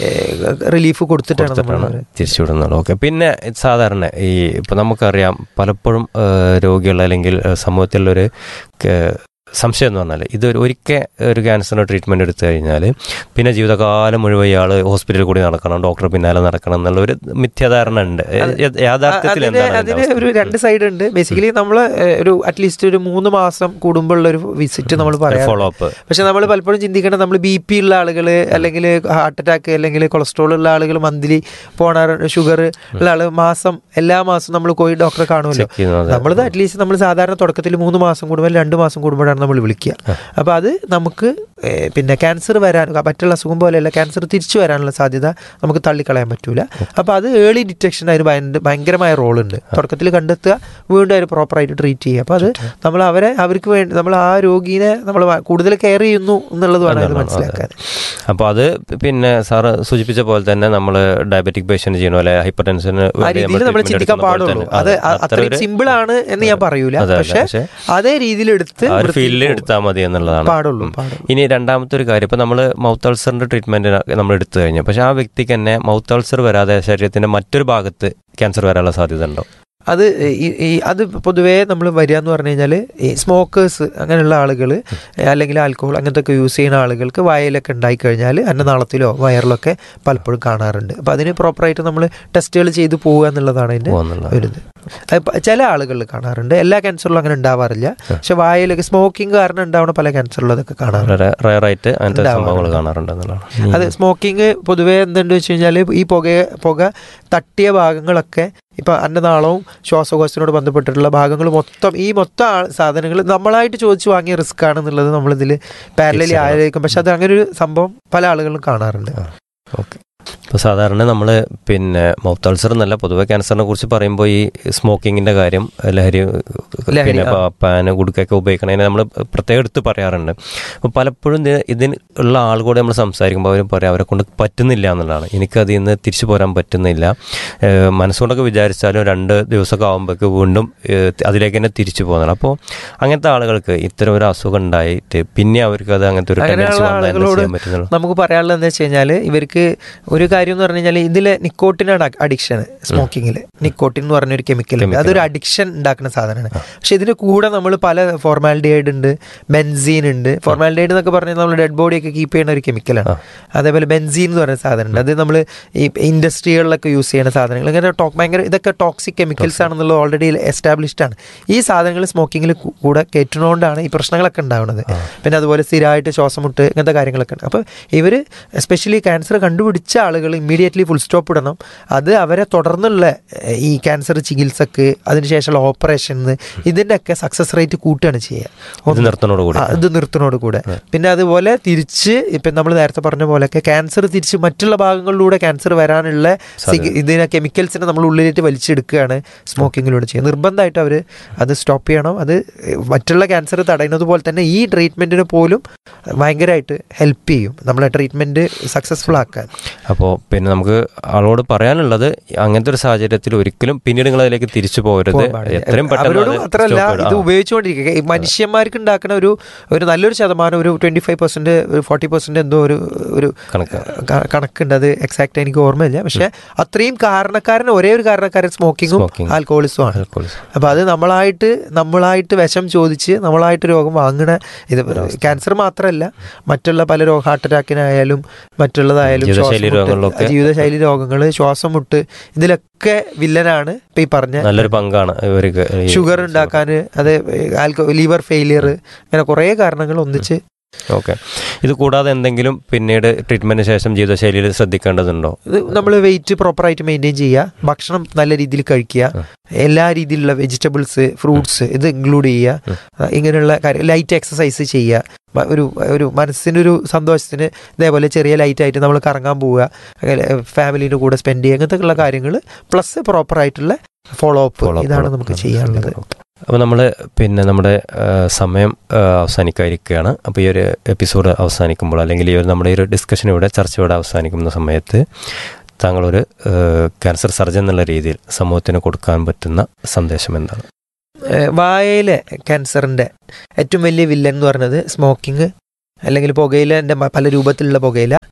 റിലീഫ് കൊടുത്തിട്ടാണ് നമ്മൾ കൊടുത്തിട്ടാണ് തിരിച്ചുവിടുന്നത് ഓക്കെ പിന്നെ ഇത് സാധാരണ ഈ ഇപ്പം നമുക്കറിയാം പലപ്പോഴും ആ, രോഗികൾ അല്ലെങ്കിൽ ആ, സമൂഹത്തിലുള്ളൊരു ക- സംശയം എന്ന് പറഞ്ഞാൽ ഇത് ഒരു ഒരിക്കൽ ഒരു ക്യാൻസറിന് ട്രീറ്റ്മെൻറ്റ് എടുത്തു കഴിഞ്ഞാൽ പിന്നെ ജീവിതകാലം മുഴുവൻ ഇയാൾ ഹോസ്പിറ്റലിൽ കൂടി നടക്കണം ഡോക്ടർ പിന്നാലെ നടക്കണം എന്നുള്ള ഒരു മിഥ്യാധാരണ ഉണ്ട് യ- യാഥാർത്ഥ്യത്തിൽ അതിന് എന്താണ് അതിന് അതിന്റെ ഒരു അവസ്ഥ? രണ്ട് സൈഡ് ഉണ്ട് ബേസിക്കലി നമ്മൾ ഒരു അറ്റ്ലീസ്റ്റ് ഒരു മൂന്ന് മാസം കൂടുമ്പോഴുള്ള ഒരു വിസിറ്റ് നമ്മൾ പറയാം ഫോളോ അപ്പ് പക്ഷെ നമ്മൾ പലപ്പോഴും ചിന്തിക്കണം നമ്മൾ ബി പി ഉള്ള ആളുകൾ അല്ലെങ്കിൽ ഹാർട്ട് അറ്റാക്ക് അല്ലെങ്കിൽ കൊളസ്ട്രോൾ ഉള്ള ആളുകൾ മന്ത്ലി പോണ ഷുഗർ ഉള്ള ആള് മാസം എല്ലാ മാസവും നമ്മൾ പോയി ഡോക്ടറെ കാണുമല്ലോ ചെക്ക് ചെയ്യുന്നത് നമ്മളത് അറ്റ്ലീസ്റ്റ് നമ്മൾ സാധാരണ തുടക്കത്തിൽ മൂന്ന് മാസം കൂടുമ്പോൾ രണ്ട് മാസം കൂടുമ്പോഴാണ് നമ്മൾ വിളിക്കുക അപ്പോൾ അത് നമുക്ക് ഏഹ്, പിന്നെ ക്യാൻസർ വരാൻ മറ്റുള്ള അസുഖം പോലെയല്ല ക്യാൻസർ തിരിച്ചു വരാനുള്ള സാധ്യത നമുക്ക് തള്ളിക്കളയാൻ പറ്റൂല അപ്പോൾ അത് ഏർലി ഡിറ്റക്ഷൻ അതിന് ഭയങ്കര ഭയങ്കരമായ റോളുണ്ട് തുടക്കത്തിൽ കണ്ടെത്തുക വീണ്ടും അവർ പ്രോപ്പറായിട്ട് ട്രീറ്റ് ചെയ്യുക അപ്പോൾ അത് നമ്മൾ അവരെ അവർക്ക് വേണ്ടി നമ്മൾ ആ രോഗീനെ നമ്മൾ കൂടുതൽ കെയർ ചെയ്യുന്നു എന്നുള്ളതുമാണ് അത് മനസ്സിലാക്കാൻ അപ്പോൾ അത് പിന്നെ സാറ് സൂചിപ്പിച്ച പോലെ തന്നെ നമ്മൾ ഡയബറ്റിക് പേഷ്യന്റ് ചെയ്യണ പോലെ ഹൈപ്പർ ടെൻഷന് ആ രീതിയിൽ നമ്മൾ ചിന്തിക്കാൻ പാടുള്ളൂ അത് അ- അത്രയും സിമ്പിൾ ആണ് എന്ന് ഞാൻ പറയൂല അതെ, അതെ, പക്ഷെ പക്ഷേ അതേ രീതിയിൽ എടുത്ത് ആ ഒരു വൃത്തിയിൽ ഫീൽഡിൽ പോകും. എടുത്താൽ മതി എന്നുള്ളതാണ് പാടുള്ളൂ ഉം. പാടുള്ളൂ ഇനി രണ്ടാമത്തെ ഒരു കാര്യം ഇപ്പം നമ്മൾ മൗത്ത് അൾസറിന്റെ ട്രീറ്റ്മെന്റ് നമ്മൾ എടുത്തു കഴിഞ്ഞു പക്ഷെ ആ വ്യക്തിക്ക് തന്നെ മൗത്ത് അൾസർ വരാതെ ശരീരത്തിന്റെ മറ്റൊരു ഭാഗത്ത് ക്യാൻസർ വരാനുള്ള സാധ്യത ഉണ്ടോ അത് ഈ- ഈ അത് പൊതുവേ നമ്മൾ വരിക എന്ന് പറഞ്ഞു കഴിഞ്ഞാൽ ഈ സ്മോക്കേഴ്സ് അങ്ങനെയുള്ള ആളുകൾ അല്ലെങ്കിൽ ആൽക്കഹോൾ അങ്ങനത്തെ ഒക്കെ യൂസ് ചെയ്യുന്ന ആളുകൾക്ക് വായയിലൊക്കെ ഉണ്ടായി കഴിഞ്ഞാൽ അന്നനാളത്തിലോ വയറിലൊക്കെ പലപ്പോഴും കാണാറുണ്ട് അപ്പോൾ അതിന് പ്രോപ്പറായിട്ട് നമ്മൾ ടെസ്റ്റുകൾ ചെയ്ത് പോവുക എന്നുള്ളതാണ് അതിൻ്റെ പോകുന്നുള്ള ഒരു ഇത് അത് പ- ചില ആളുകളിൽ കാണാറുണ്ട് എല്ലാ ക്യാൻസറിലും അങ്ങനെ ഉണ്ടാവാറില്ല പക്ഷെ വായയിലൊക്കെ സ്മോക്കിംഗ് കാരണം ഉണ്ടാവുന്ന പല ക്യാൻസറിലും അതൊക്കെ കാണാറുണ്ട് വളരെ റയറായിട്ട് അങ്ങനത്തെ ഉണ്ടാവാറുണ്ട്. സംഭവങ്ങൾ കാണാറുണ്ട് എന്നുള്ളതാണ് അത് സ്മോക്കിംഗ് പൊതുവേ എന്തുണ്ട് വെച്ച് കഴിഞ്ഞാൽ ഈ പുക പുക തട്ടിയ ഭാഗങ്ങളൊക്കെ ഇപ്പൊ അന്നനാളവും ശ്വാസകോശത്തിനോട് ബന്ധപ്പെട്ടിട്ടുള്ള ഭാഗങ്ങൾ മൊത്തം ഈ മൊത്തം ആ- സാധനങ്ങൾ നമ്മളായിട്ട് ചോദിച്ചു വാങ്ങിയ റിസ്ക് ആണെന്നുള്ളത് നമ്മളിതിൽ പാരലലി Fix ചെയ്യണം. ആയിരിക്കും പക്ഷെ അത് അങ്ങനെ ഒരു സംഭവം പല ആളുകളും കാണാറുണ്ട് ഓക്കെ ഇപ്പോൾ സാധാരണ നമ്മൾ പിന്നെ മൗത്ത് അൾസർ എന്നല്ല പൊതുവെ ക്യാൻസറിനെ കുറിച്ച് പറയുമ്പോൾ ഈ സ്മോക്കിങ്ങിന്റെ കാര്യം ലഹരി ലഹരി, പിന്നെ ആ. പ- പാന് ഗുഡ്ക്കൊക്കെ ഉപയോഗിക്കണതിനെ നമ്മൾ പ്രത്യേകം എടുത്ത് പറയാറുണ്ട് അപ്പോൾ പലപ്പോഴും ഇതിന് ഇതിന് ഉള്ള ആളുകൂടെ നമ്മൾ സംസാരിക്കുമ്പോൾ അവർ പറയാം അവരെ കൊണ്ട് പറ്റുന്നില്ല എന്നുള്ളതാണ് എനിക്കതിൽ നിന്ന് തിരിച്ചു പോരാൻ പറ്റുന്നില്ല ഏഹ് മനസ്സുകൊണ്ടൊക്കെ വിചാരിച്ചാലും രണ്ട് ദിവസമൊക്കെ ആകുമ്പോഴേക്ക് വീണ്ടും ഏഹ് അതിലേക്ക് തന്നെ തിരിച്ചു പോകുന്നതാണ് അപ്പോൾ അങ്ങനത്തെ ആളുകൾക്ക് ഇത്തരം ഒരു അസുഖം ഉണ്ടായിട്ട് പിന്നെ അവർക്ക് അത് അങ്ങനത്തെ ഒരു ടെൻഡൻസി അങ്ങനെയുള്ള വന്നാൽ എന്താ ആളുകളോട് ചെയ്യാൻ പറ്റുന്നുള്ളൂ നമുക്ക് പറയാനുള്ളത് എന്താ വെച്ച് കഴിഞ്ഞാൽ ഇവർക്ക് ഒരു കാര്യം എന്ന് പറഞ്ഞു കഴിഞ്ഞാൽ ഇതിലെ നിക്കോട്ടിനാണ് അഡിക്ഷൻ സ്മോക്കിങ്ങിൽ നിക്കോട്ടിൻ എന്ന് പറഞ്ഞൊരു കെമിക്കൽ ഉണ്ട് Chemical. അതൊരു അഡിക്ഷൻ ഉണ്ടാക്കുന്ന സാധനമാണ് പക്ഷെ ഇതിന്റെ കൂടെ നമ്മൾ പല ഫോർമാലിഡിഹൈഡ് ഉണ്ട് ബെൻസീൻ ഉണ്ട് ഫോർമാലിഡിഹൈഡ് എന്നൊക്കെ പറഞ്ഞാൽ നമ്മൾ ഡെഡ് ബോഡി ഒക്കെ കീപ്പ് ചെയ്യുന്ന ഒരു കെമിക്കലാണ് അതേപോലെ ബെൻസീൻ എന്ന് പറയുന്ന സാധനമുണ്ട് അത് നമ്മൾ ഈ ഇൻഡസ്ട്രികളിലൊക്കെ യൂസ് ചെയ്യുന്ന സാധനങ്ങൾ ഇങ്ങനെ ടോ ഭയങ്കര ഇതൊക്കെ ടോക്സിക് കെമിക്കൽസ് ആണെന്നുള്ളത് ഓൾറെഡി എസ്റ്റാബ്ലിഷ്ഡ് ആണ് ഈ സാധനങ്ങൾ സ്മോക്കിങ്ങിൽ കൂടെ കയറ്റുന്നതുകൊണ്ടാണ് ഈ പ്രശ്നങ്ങളൊക്കെ ഉണ്ടാവുന്നത് പിന്നെ അതുപോലെ സ്ഥിരമായിട്ട് ശ്വാസം മുട്ട് ഇങ്ങനത്തെ കാര്യങ്ങളൊക്കെ ഉണ്ട് അപ്പോൾ ഇവർ എസ്പെഷ്യലി ക്യാൻസർ കണ്ടുപിടിച്ച ആളുകൾ ഇമ്മീഡിയറ്റ്ലി ഫുൾ സ്റ്റോപ്പ് ഇടണം അത് അവരെ തുടർന്നുള്ള ഏഹ്, ഈ ക്യാൻസർ ചികിത്സക്ക് അതിനുശേഷമുള്ള ഓപ്പറേഷന് ഇതിൻ്റെ ഒക്കെ സക്സസ് റേറ്റ് കൂട്ടുകയാണ് ചെയ്യുക ഇത് നിർത്തുന്നതോട് കൂടി ആ, ഇത് നിർത്തുന്നതോട് കൂടെ പിന്നെ അതുപോലെ തിരിച്ച് ഇപ്പം നമ്മൾ നേരത്തെ പറഞ്ഞ പോലെയൊക്കെ ക്യാൻസർ തിരിച്ച് മറ്റുള്ള ഭാഗങ്ങളിലൂടെ ക്യാൻസർ വരാനുള്ള സിഗ- ഇതിനെ കെമിക്കൽസിനെ നമ്മൾ ഉള്ളിലേക്ക് വലിച്ചെടുക്കുകയാണ് സ്മോക്കിങ്ങിലൂടെ ചെയ്യുന്നത് നിർബന്ധമായിട്ട് അവർ അത് സ്റ്റോപ്പ് ചെയ്യണം അത് മറ്റുള്ള ക്യാൻസർ തടയുന്നത് പോലെ തന്നെ ഈ ട്രീറ്റ്മെൻറ്റിന് പോലും ഭയങ്കരമായിട്ട് ഹെൽപ്പ് ചെയ്യും നമ്മളെ ട്രീറ്റ്മെൻറ്റ് സക്സസ്ഫുൾ ആക്കാൻ അപ്പോൾ പിന്നെ നമുക്ക് ആളോട് പറയാനുള്ളത് അങ്ങനത്തെ ഒരു സാഹചര്യത്തിൽ ഒരിക്കലും പിന്നീട് നിങ്ങൾ അതിലേക്ക് തിരിച്ചു പോകരുത് പോകാൻ പാടില്ല. എത്രയും പെട്ടെന്ന് അവരോടും അത് അത്രല്ല stop ചെയ്യണം. ഇത് ആ. ഉപയോഗിച്ചുകൊണ്ടിരിക്കുക ഈ മനുഷ്യന്മാർക്ക് ഉണ്ടാക്കുന്ന ഒരു ഒരു നല്ലൊരു ശതമാനം ഒരു ട്വന്റി ഫൈവ് പെർസെന്റ് ഒരു ഫോർട്ടി പെർസെന്റ് എന്തോ ഒരു ഒരു കണക്ക് ക- കണക്കുണ്ട് അത് എക്സാക്ട് എനിക്ക് ഓർമ്മയില്ല പക്ഷെ അത്രയും കാരണക്കാരൻ ഒരേ ഒരു കാരണക്കാരൻ സ്മോക്കിങ്ങും Smoking. ആൽക്കഹോളിസും ആണ് Alcoholism. അപ്പൊ അത് നമ്മളായിട്ട് നമ്മളായിട്ട് വിഷം ചോദിച്ച് നമ്മളായിട്ട് രോഗം വാങ്ങണ ഇത് ക്യാൻസർ മാത്രമല്ല മറ്റുള്ള പല രോഗ ഹാർട്ട് അറ്റാക്കിനായാലും മറ്റുള്ളതായാലും ജീവിതശൈലി ശ്വാസം മുട്ട്, രോഗങ്ങളിലൊക്കെ. ജീവിതശൈലി രോഗങ്ങൾ ശ്വാസം മുട്ട് ഇതിലൊക്കെ വില്ലനാണ് ഇപ്പൊ ഈ പറഞ്ഞ നല്ലൊരു പങ്കാണ് ഇവർക്ക് ഈ ഷുഗർ ഉണ്ടാക്കാൻ അത് ആൽക്കോ ലിവർ ഫെയിലിയർ അങ്ങനെ കുറേ കാരണങ്ങൾ ഒന്നിച്ച് ഓക്കെ ഇത് കൂടാതെ എന്തെങ്കിലും പിന്നീട് ട്രീറ്റ്മെന്റിന് ശേഷം ജീവിതശൈലിയിൽ ശ്രദ്ധിക്കേണ്ടതുണ്ടോ ഇത് നമ്മൾ വെയിറ്റ് പ്രോപ്പറായിട്ട് മെയിൻറ്റെയിൻ ചെയ്യുക ഭക്ഷണം നല്ല രീതിയിൽ കഴിക്കുക എല്ലാ രീതിയിലുള്ള വെജിറ്റബിൾസ് ഫ്രൂട്ട്സ് ഇത് ഇൻക്ലൂഡ് ചെയ്യുക ആ, ഇങ്ങനെയുള്ള കാര്യം ലൈറ്റ് എക്സസൈസ് ചെയ്യുക മ- ഒരു ഒരു മനസ്സിനൊരു സന്തോഷത്തിന് ഇതേപോലെ ചെറിയ ലൈറ്റ് ആയിട്ട് നമ്മൾ കറങ്ങാൻ പോവുക അങ്ങനെ ഫാമിലിൻ്റെ കൂടെ സ്പെൻഡ് ചെയ്യുക അങ്ങനത്തെ ഉള്ള കാര്യങ്ങൾ പ്ലസ് പ്രോപ്പറായിട്ടുള്ള ഫോളോ അപ്പ് Follow up ഇതാണ് follow up. നമുക്ക് ചെയ്യാനുള്ളത് അപ്പോൾ നമ്മൾ പിന്നെ നമ്മുടെ ആ, സമയം ആ, അവസാനിക്കാതിരിക്കുകയാണ് അപ്പോൾ ഈ ഒരു എപ്പിസോഡ് അവസാനിക്കുമ്പോൾ അല്ലെങ്കിൽ ഈ ഒരു നമ്മുടെ ഈ ഒരു ഡിസ്കഷൻ ഇവിടെ ചർച്ച ഇവിടെ അവസാനിക്കുന്ന സമയത്ത് താങ്കളൊരു ആ, ക്യാൻസർ സർജൻ എന്നുള്ള രീതിയിൽ സമൂഹത്തിന് കൊടുക്കാൻ പറ്റുന്ന സന്ദേശം എന്താണ് ഏഹ് വായയിലെ ക്യാൻസറിൻ്റെ ഏറ്റവും വലിയ വില്ലൻ എന്ന് പറയുന്നത് സ്മോക്കിംഗ് അല്ലെങ്കിൽ പുകയില പല രൂപത്തിലുള്ള പുകയില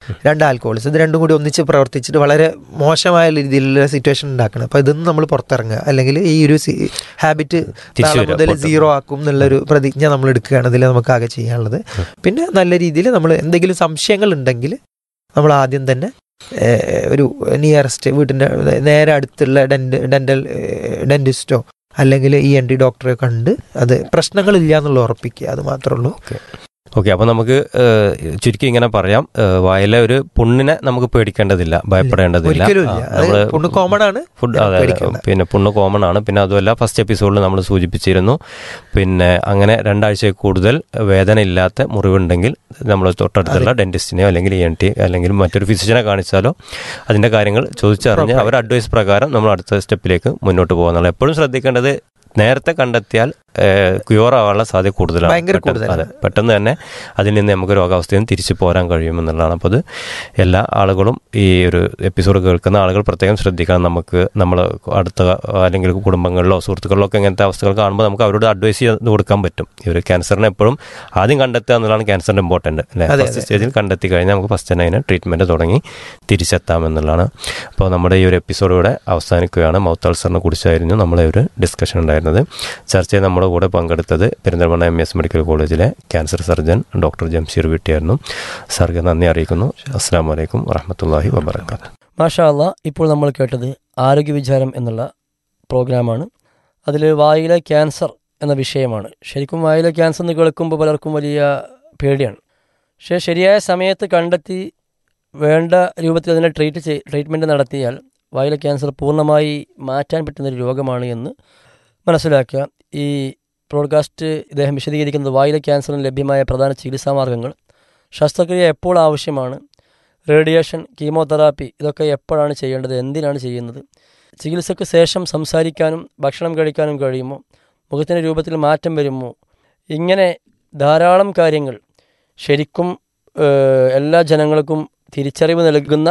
രണ്ട് ആൽക്കഹോളിസ് ഇത് രണ്ടും കൂടി ഒന്നിച്ച് പ്രവർത്തിച്ചിട്ട് വളരെ മോശമായ രീതിയിലുള്ള സിറ്റുവേഷൻ ഉണ്ടാക്കണം അപ്പോൾ ഇതൊന്നും നമ്മൾ പുറത്തിറങ്ങുക അല്ലെങ്കിൽ ഈ ഒരു ഹാബിറ്റ് തിരിച്ചു നാളെ വരിക, മുതൽ പുറത്ത് സീറോ ആക്കും എന്നുള്ളൊരു പ്രതിജ്ഞ നമ്മൾ എടുക്കുകയാണ് ഇതിൽ നമുക്ക് ആകെ ചെയ്യാനുള്ളത് പിന്നെ നല്ല രീതിയിൽ നമ്മൾ എന്തെങ്കിലും സംശയങ്ങൾ ഉണ്ടെങ്കിൽ നമ്മൾ ആദ്യം തന്നെ ഏഹ്, ഒരു നിയറസ്റ്റ് വീട്ടിൻ്റെ നേരെ അടുത്തുള്ള ഡെന്റ് ഡെന്റൽ ഡെന്റിസ്റ്റോ അല്ലെങ്കിൽ ഇ എൻ ഡി ഡോക്ടറെ കണ്ട് അത് പ്രശ്നങ്ങളില്ല എന്നുള്ള ഉറപ്പിക്കുക അത് മാത്രമേ ഉള്ളൂ ഓക്കെ അപ്പോൾ നമുക്ക് ഏഹ്, ചുരുക്കി ഇങ്ങനെ പറയാം ഏഹ്, വായിലെ ഒരു പുണ്ണിനെ നമുക്ക് പേടിക്കേണ്ടതില്ല ഭയപ്പെടേണ്ടതില്ല ഒരിക്കലും ഇല്ല ആ, അത് നമ്മള് പുണ്ണ് കോമൺ ആണ് ഫുഡ് അതെ അതെ. പേടിക്കണ്ട. പിന്നെ പുണ്ണ് കോമൺ ആണ് പിന്നെ അതുമല്ല ഫസ്റ്റ് എപ്പിസോഡിൽ നമ്മൾ സൂചിപ്പിച്ചിരുന്നു പിന്നെ അങ്ങനെ രണ്ടാഴ്ചയിൽ കൂടുതൽ വേദന ഇല്ലാത്ത മുറിവുണ്ടെങ്കിൽ നമ്മൾ തൊട്ടടുത്തുള്ള ഡെന്റിസ്റ്റിനെയോ അല്ലെങ്കിൽ ഇ എൻ ടി അല്ലെങ്കിൽ മറ്റൊരു ഫിസിഷ്യനെ കാണിച്ചാലോ അതിന്റെ കാര്യങ്ങൾ ചോദിച്ചറിഞ്ഞ് അവരുടെ അഡ്വൈസ് പ്രകാരം നമ്മൾ അടുത്ത സ്റ്റെപ്പിലേക്ക് മുന്നോട്ട് പോകുന്നുള്ള എപ്പോഴും ശ്രദ്ധിക്കേണ്ടത് നേരത്തെ കണ്ടെത്തിയാൽ ക്യൂർ ആവാനുള്ള സാധ്യത കൂടുതലാണ് ഭയങ്കര പെട്ടെന്ന്- കൂടുതലാണ്. അതെ പെട്ടെന്ന് തന്നെ അതിൽ നിന്ന് നമുക്ക് രോഗാവസ്ഥയിൽ നിന്ന് തിരിച്ചു പോരാൻ കഴിയുമെന്നുള്ളതാണ് അപ്പോൾ അത് എല്ലാ ആളുകളും ഈ ഒരു എപ്പിസോഡ് കേൾക്കുന്ന ആളുകൾ പ്രത്യേകം ശ്രദ്ധിക്കണം നമുക്ക് നമ്മൾ അടുത്ത അല്ലെങ്കിൽ കുടുംബങ്ങളിലോ സുഹൃത്തുക്കളിലോ ഒക്കെ ഇങ്ങനത്തെ അവസ്ഥകൾ കാണുമ്പോൾ നമുക്ക് അവരോട് അഡ്വൈസ് ചെയ്ത് കൊടുക്കാൻ പറ്റും ഈ ഒരു ക്യാൻസറിനെ എപ്പോഴും ആദ്യം കണ്ടെത്തുക എന്നുള്ളതാണ് ക്യാൻസറിൻ്റെ ഇമ്പോർട്ടൻറ്റ് അല്ലേ അതെ, ഫസ്റ്റ് സ്റ്റേജിൽ കണ്ടെത്തി കഴിഞ്ഞാൽ നമുക്ക് ഫസ്റ്റ് തന്നെ അതിന് ട്രീറ്റ്മെൻറ്റ് തുടങ്ങി തിരിച്ചെത്താമെന്നുള്ളതാണ് അപ്പോൾ നമ്മുടെ ഈ ഒരു എപ്പിസോഡ് ഇവിടെ അവസാനിക്കുകയാണ് മൗത്ത് അൾസറിനെ കുറിച്ചായിരുന്നു നമ്മളെ ഒരു ഡിസ്കഷൻ ഉണ്ടായിരുന്നത് ചർച്ചയിൽ നമ്മുടെ കൂടെ പങ്കെടുത്തത് Perinthalmanna M S medical college cancer surgeon doctor Jamsheer വീട്ടിയായിരുന്നു സാർക്ക് നന്ദി അറിയിക്കുന്നു അസ്സാം വലൈക്കും വറഹമത്തല്ലാഹി വബർക്കാത്ത് മാഷാ അല്ല ഇപ്പോൾ നമ്മൾ കേട്ടത് ആരോഗ്യ വിചാരം എന്നുള്ള പ്രോഗ്രാമാണ് അതിൽ വായിലെ ക്യാൻസർ എന്ന വിഷയമാണ് ശരിക്കും വായിലെ ക്യാൻസർ എന്ന് കേൾക്കുമ്പോൾ പലർക്കും വലിയ പേടിയാണ് പക്ഷേ ശരിയായ സമയത്ത് കണ്ടെത്തി വേണ്ട രൂപത്തിൽ അതിനെ ട്രീറ്റ് ചെയ് ട്രീറ്റ്മെൻറ്റ് നടത്തിയാൽ വായിലെ ക്യാൻസർ പൂർണ്ണമായി മാറ്റാൻ പറ്റുന്നൊരു രോഗമാണ് എന്ന് മനസ്സിലാക്കുക ഈ പ്രോഡ്കാസ്റ്റ് ഇദ്ദേഹം വിശദീകരിക്കുന്നത് വായിലെ ക്യാൻസറിന് ലഭ്യമായ പ്രധാന ചികിത്സാ മാർഗങ്ങൾ ശസ്ത്രക്രിയ എപ്പോൾ ആവശ്യമാണ് റേഡിയേഷൻ കീമോതെറാപ്പി ഇതൊക്കെ എപ്പോഴാണ് ചെയ്യേണ്ടത് എന്തിനാണ് ചെയ്യുന്നത് ചികിത്സയ്ക്ക് ശേഷം സംസാരിക്കാനും ഭക്ഷണം കഴിക്കാനും കഴിയുമോ മുഖത്തിൻ്റെ രൂപത്തിൽ മാറ്റം വരുമോ ഇങ്ങനെ ധാരാളം കാര്യങ്ങൾ ശരിക്കും ഏഹ്, എല്ലാ ജനങ്ങൾക്കും തിരിച്ചറിവ് നൽകുന്ന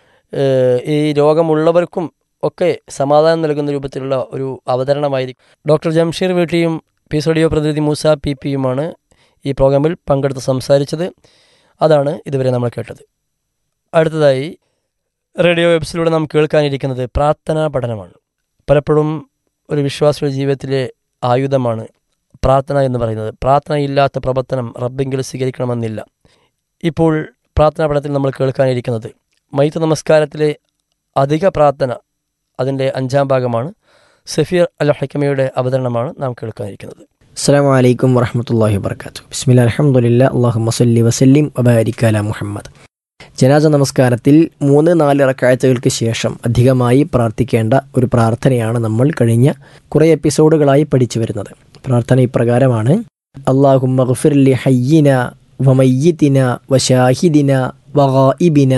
ഏഹ്, ഈ രോഗമുള്ളവർക്കും ഒക്കെ സമാധാനം നൽകുന്ന രൂപത്തിലുള്ള ഒരു അവതരണമായിരിക്കും ഡോക്ടർ ജംഷീർ വീട്ടിയും പീസ് റേഡിയോ പ്രതിനിധി മൂസ പി പിയുമാണ് ഈ പ്രോഗ്രാമിൽ പങ്കെടുത്ത് സംസാരിച്ചത് അതാണ് ഇതുവരെ നമ്മൾ കേട്ടത് അടുത്തതായി റേഡിയോ വെബ്സിലൂടെ നാം കേൾക്കാനിരിക്കുന്നത് പ്രാർത്ഥനാ പഠനമാണ് പലപ്പോഴും ഒരു വിശ്വാസിയുടെ ജീവിതത്തിലെ ആയുധമാണ് പ്രാർത്ഥന എന്ന് പറയുന്നത് പ്രാർത്ഥനയില്ലാത്ത പ്രവർത്തനം റബ്ബെങ്കിൽ സ്വീകരിക്കണമെന്നില്ല ഇപ്പോൾ പ്രാർത്ഥനാ പഠനത്തിൽ നമ്മൾ കേൾക്കാനിരിക്കുന്നത് മൈത്ത് നമസ്കാരത്തിലെ അധിക പ്രാർത്ഥന അതിൻ്റെ അഞ്ചാം ഭാഗമാണ് സഫീർ അൽ ഹക്കമയുടെ അവതരണമാണ് നാം കേൾക്കാനിരിക്കുന്നത് അസ്സാം വലൈക്കും വറഹമത്തല്ലാഹി വർക്കാത്തു ബിസ്മില്ല അലഹമുല്ല അള്ളാഹു മസല്ലി വസല്ലിം വബാരിക്കാല മുഹമ്മദ് ജനാസ നമസ്കാരത്തിൽ മൂന്ന് നാല് റക്കാഴ്ചകൾക്ക് ശേഷം അധികമായി പ്രാർത്ഥിക്കേണ്ട ഒരു പ്രാർത്ഥനയാണ് നമ്മൾ കഴിഞ്ഞ കുറേ എപ്പിസോഡുകളായി പഠിച്ചു വരുന്നത് പ്രാർത്ഥന ഇപ്രകാരമാണ് അള്ളാഹു മഗ്ഫിർലി ഹയ്യിന വമയ്യിത്തിന വഷാഹിദിന വഗായിബിന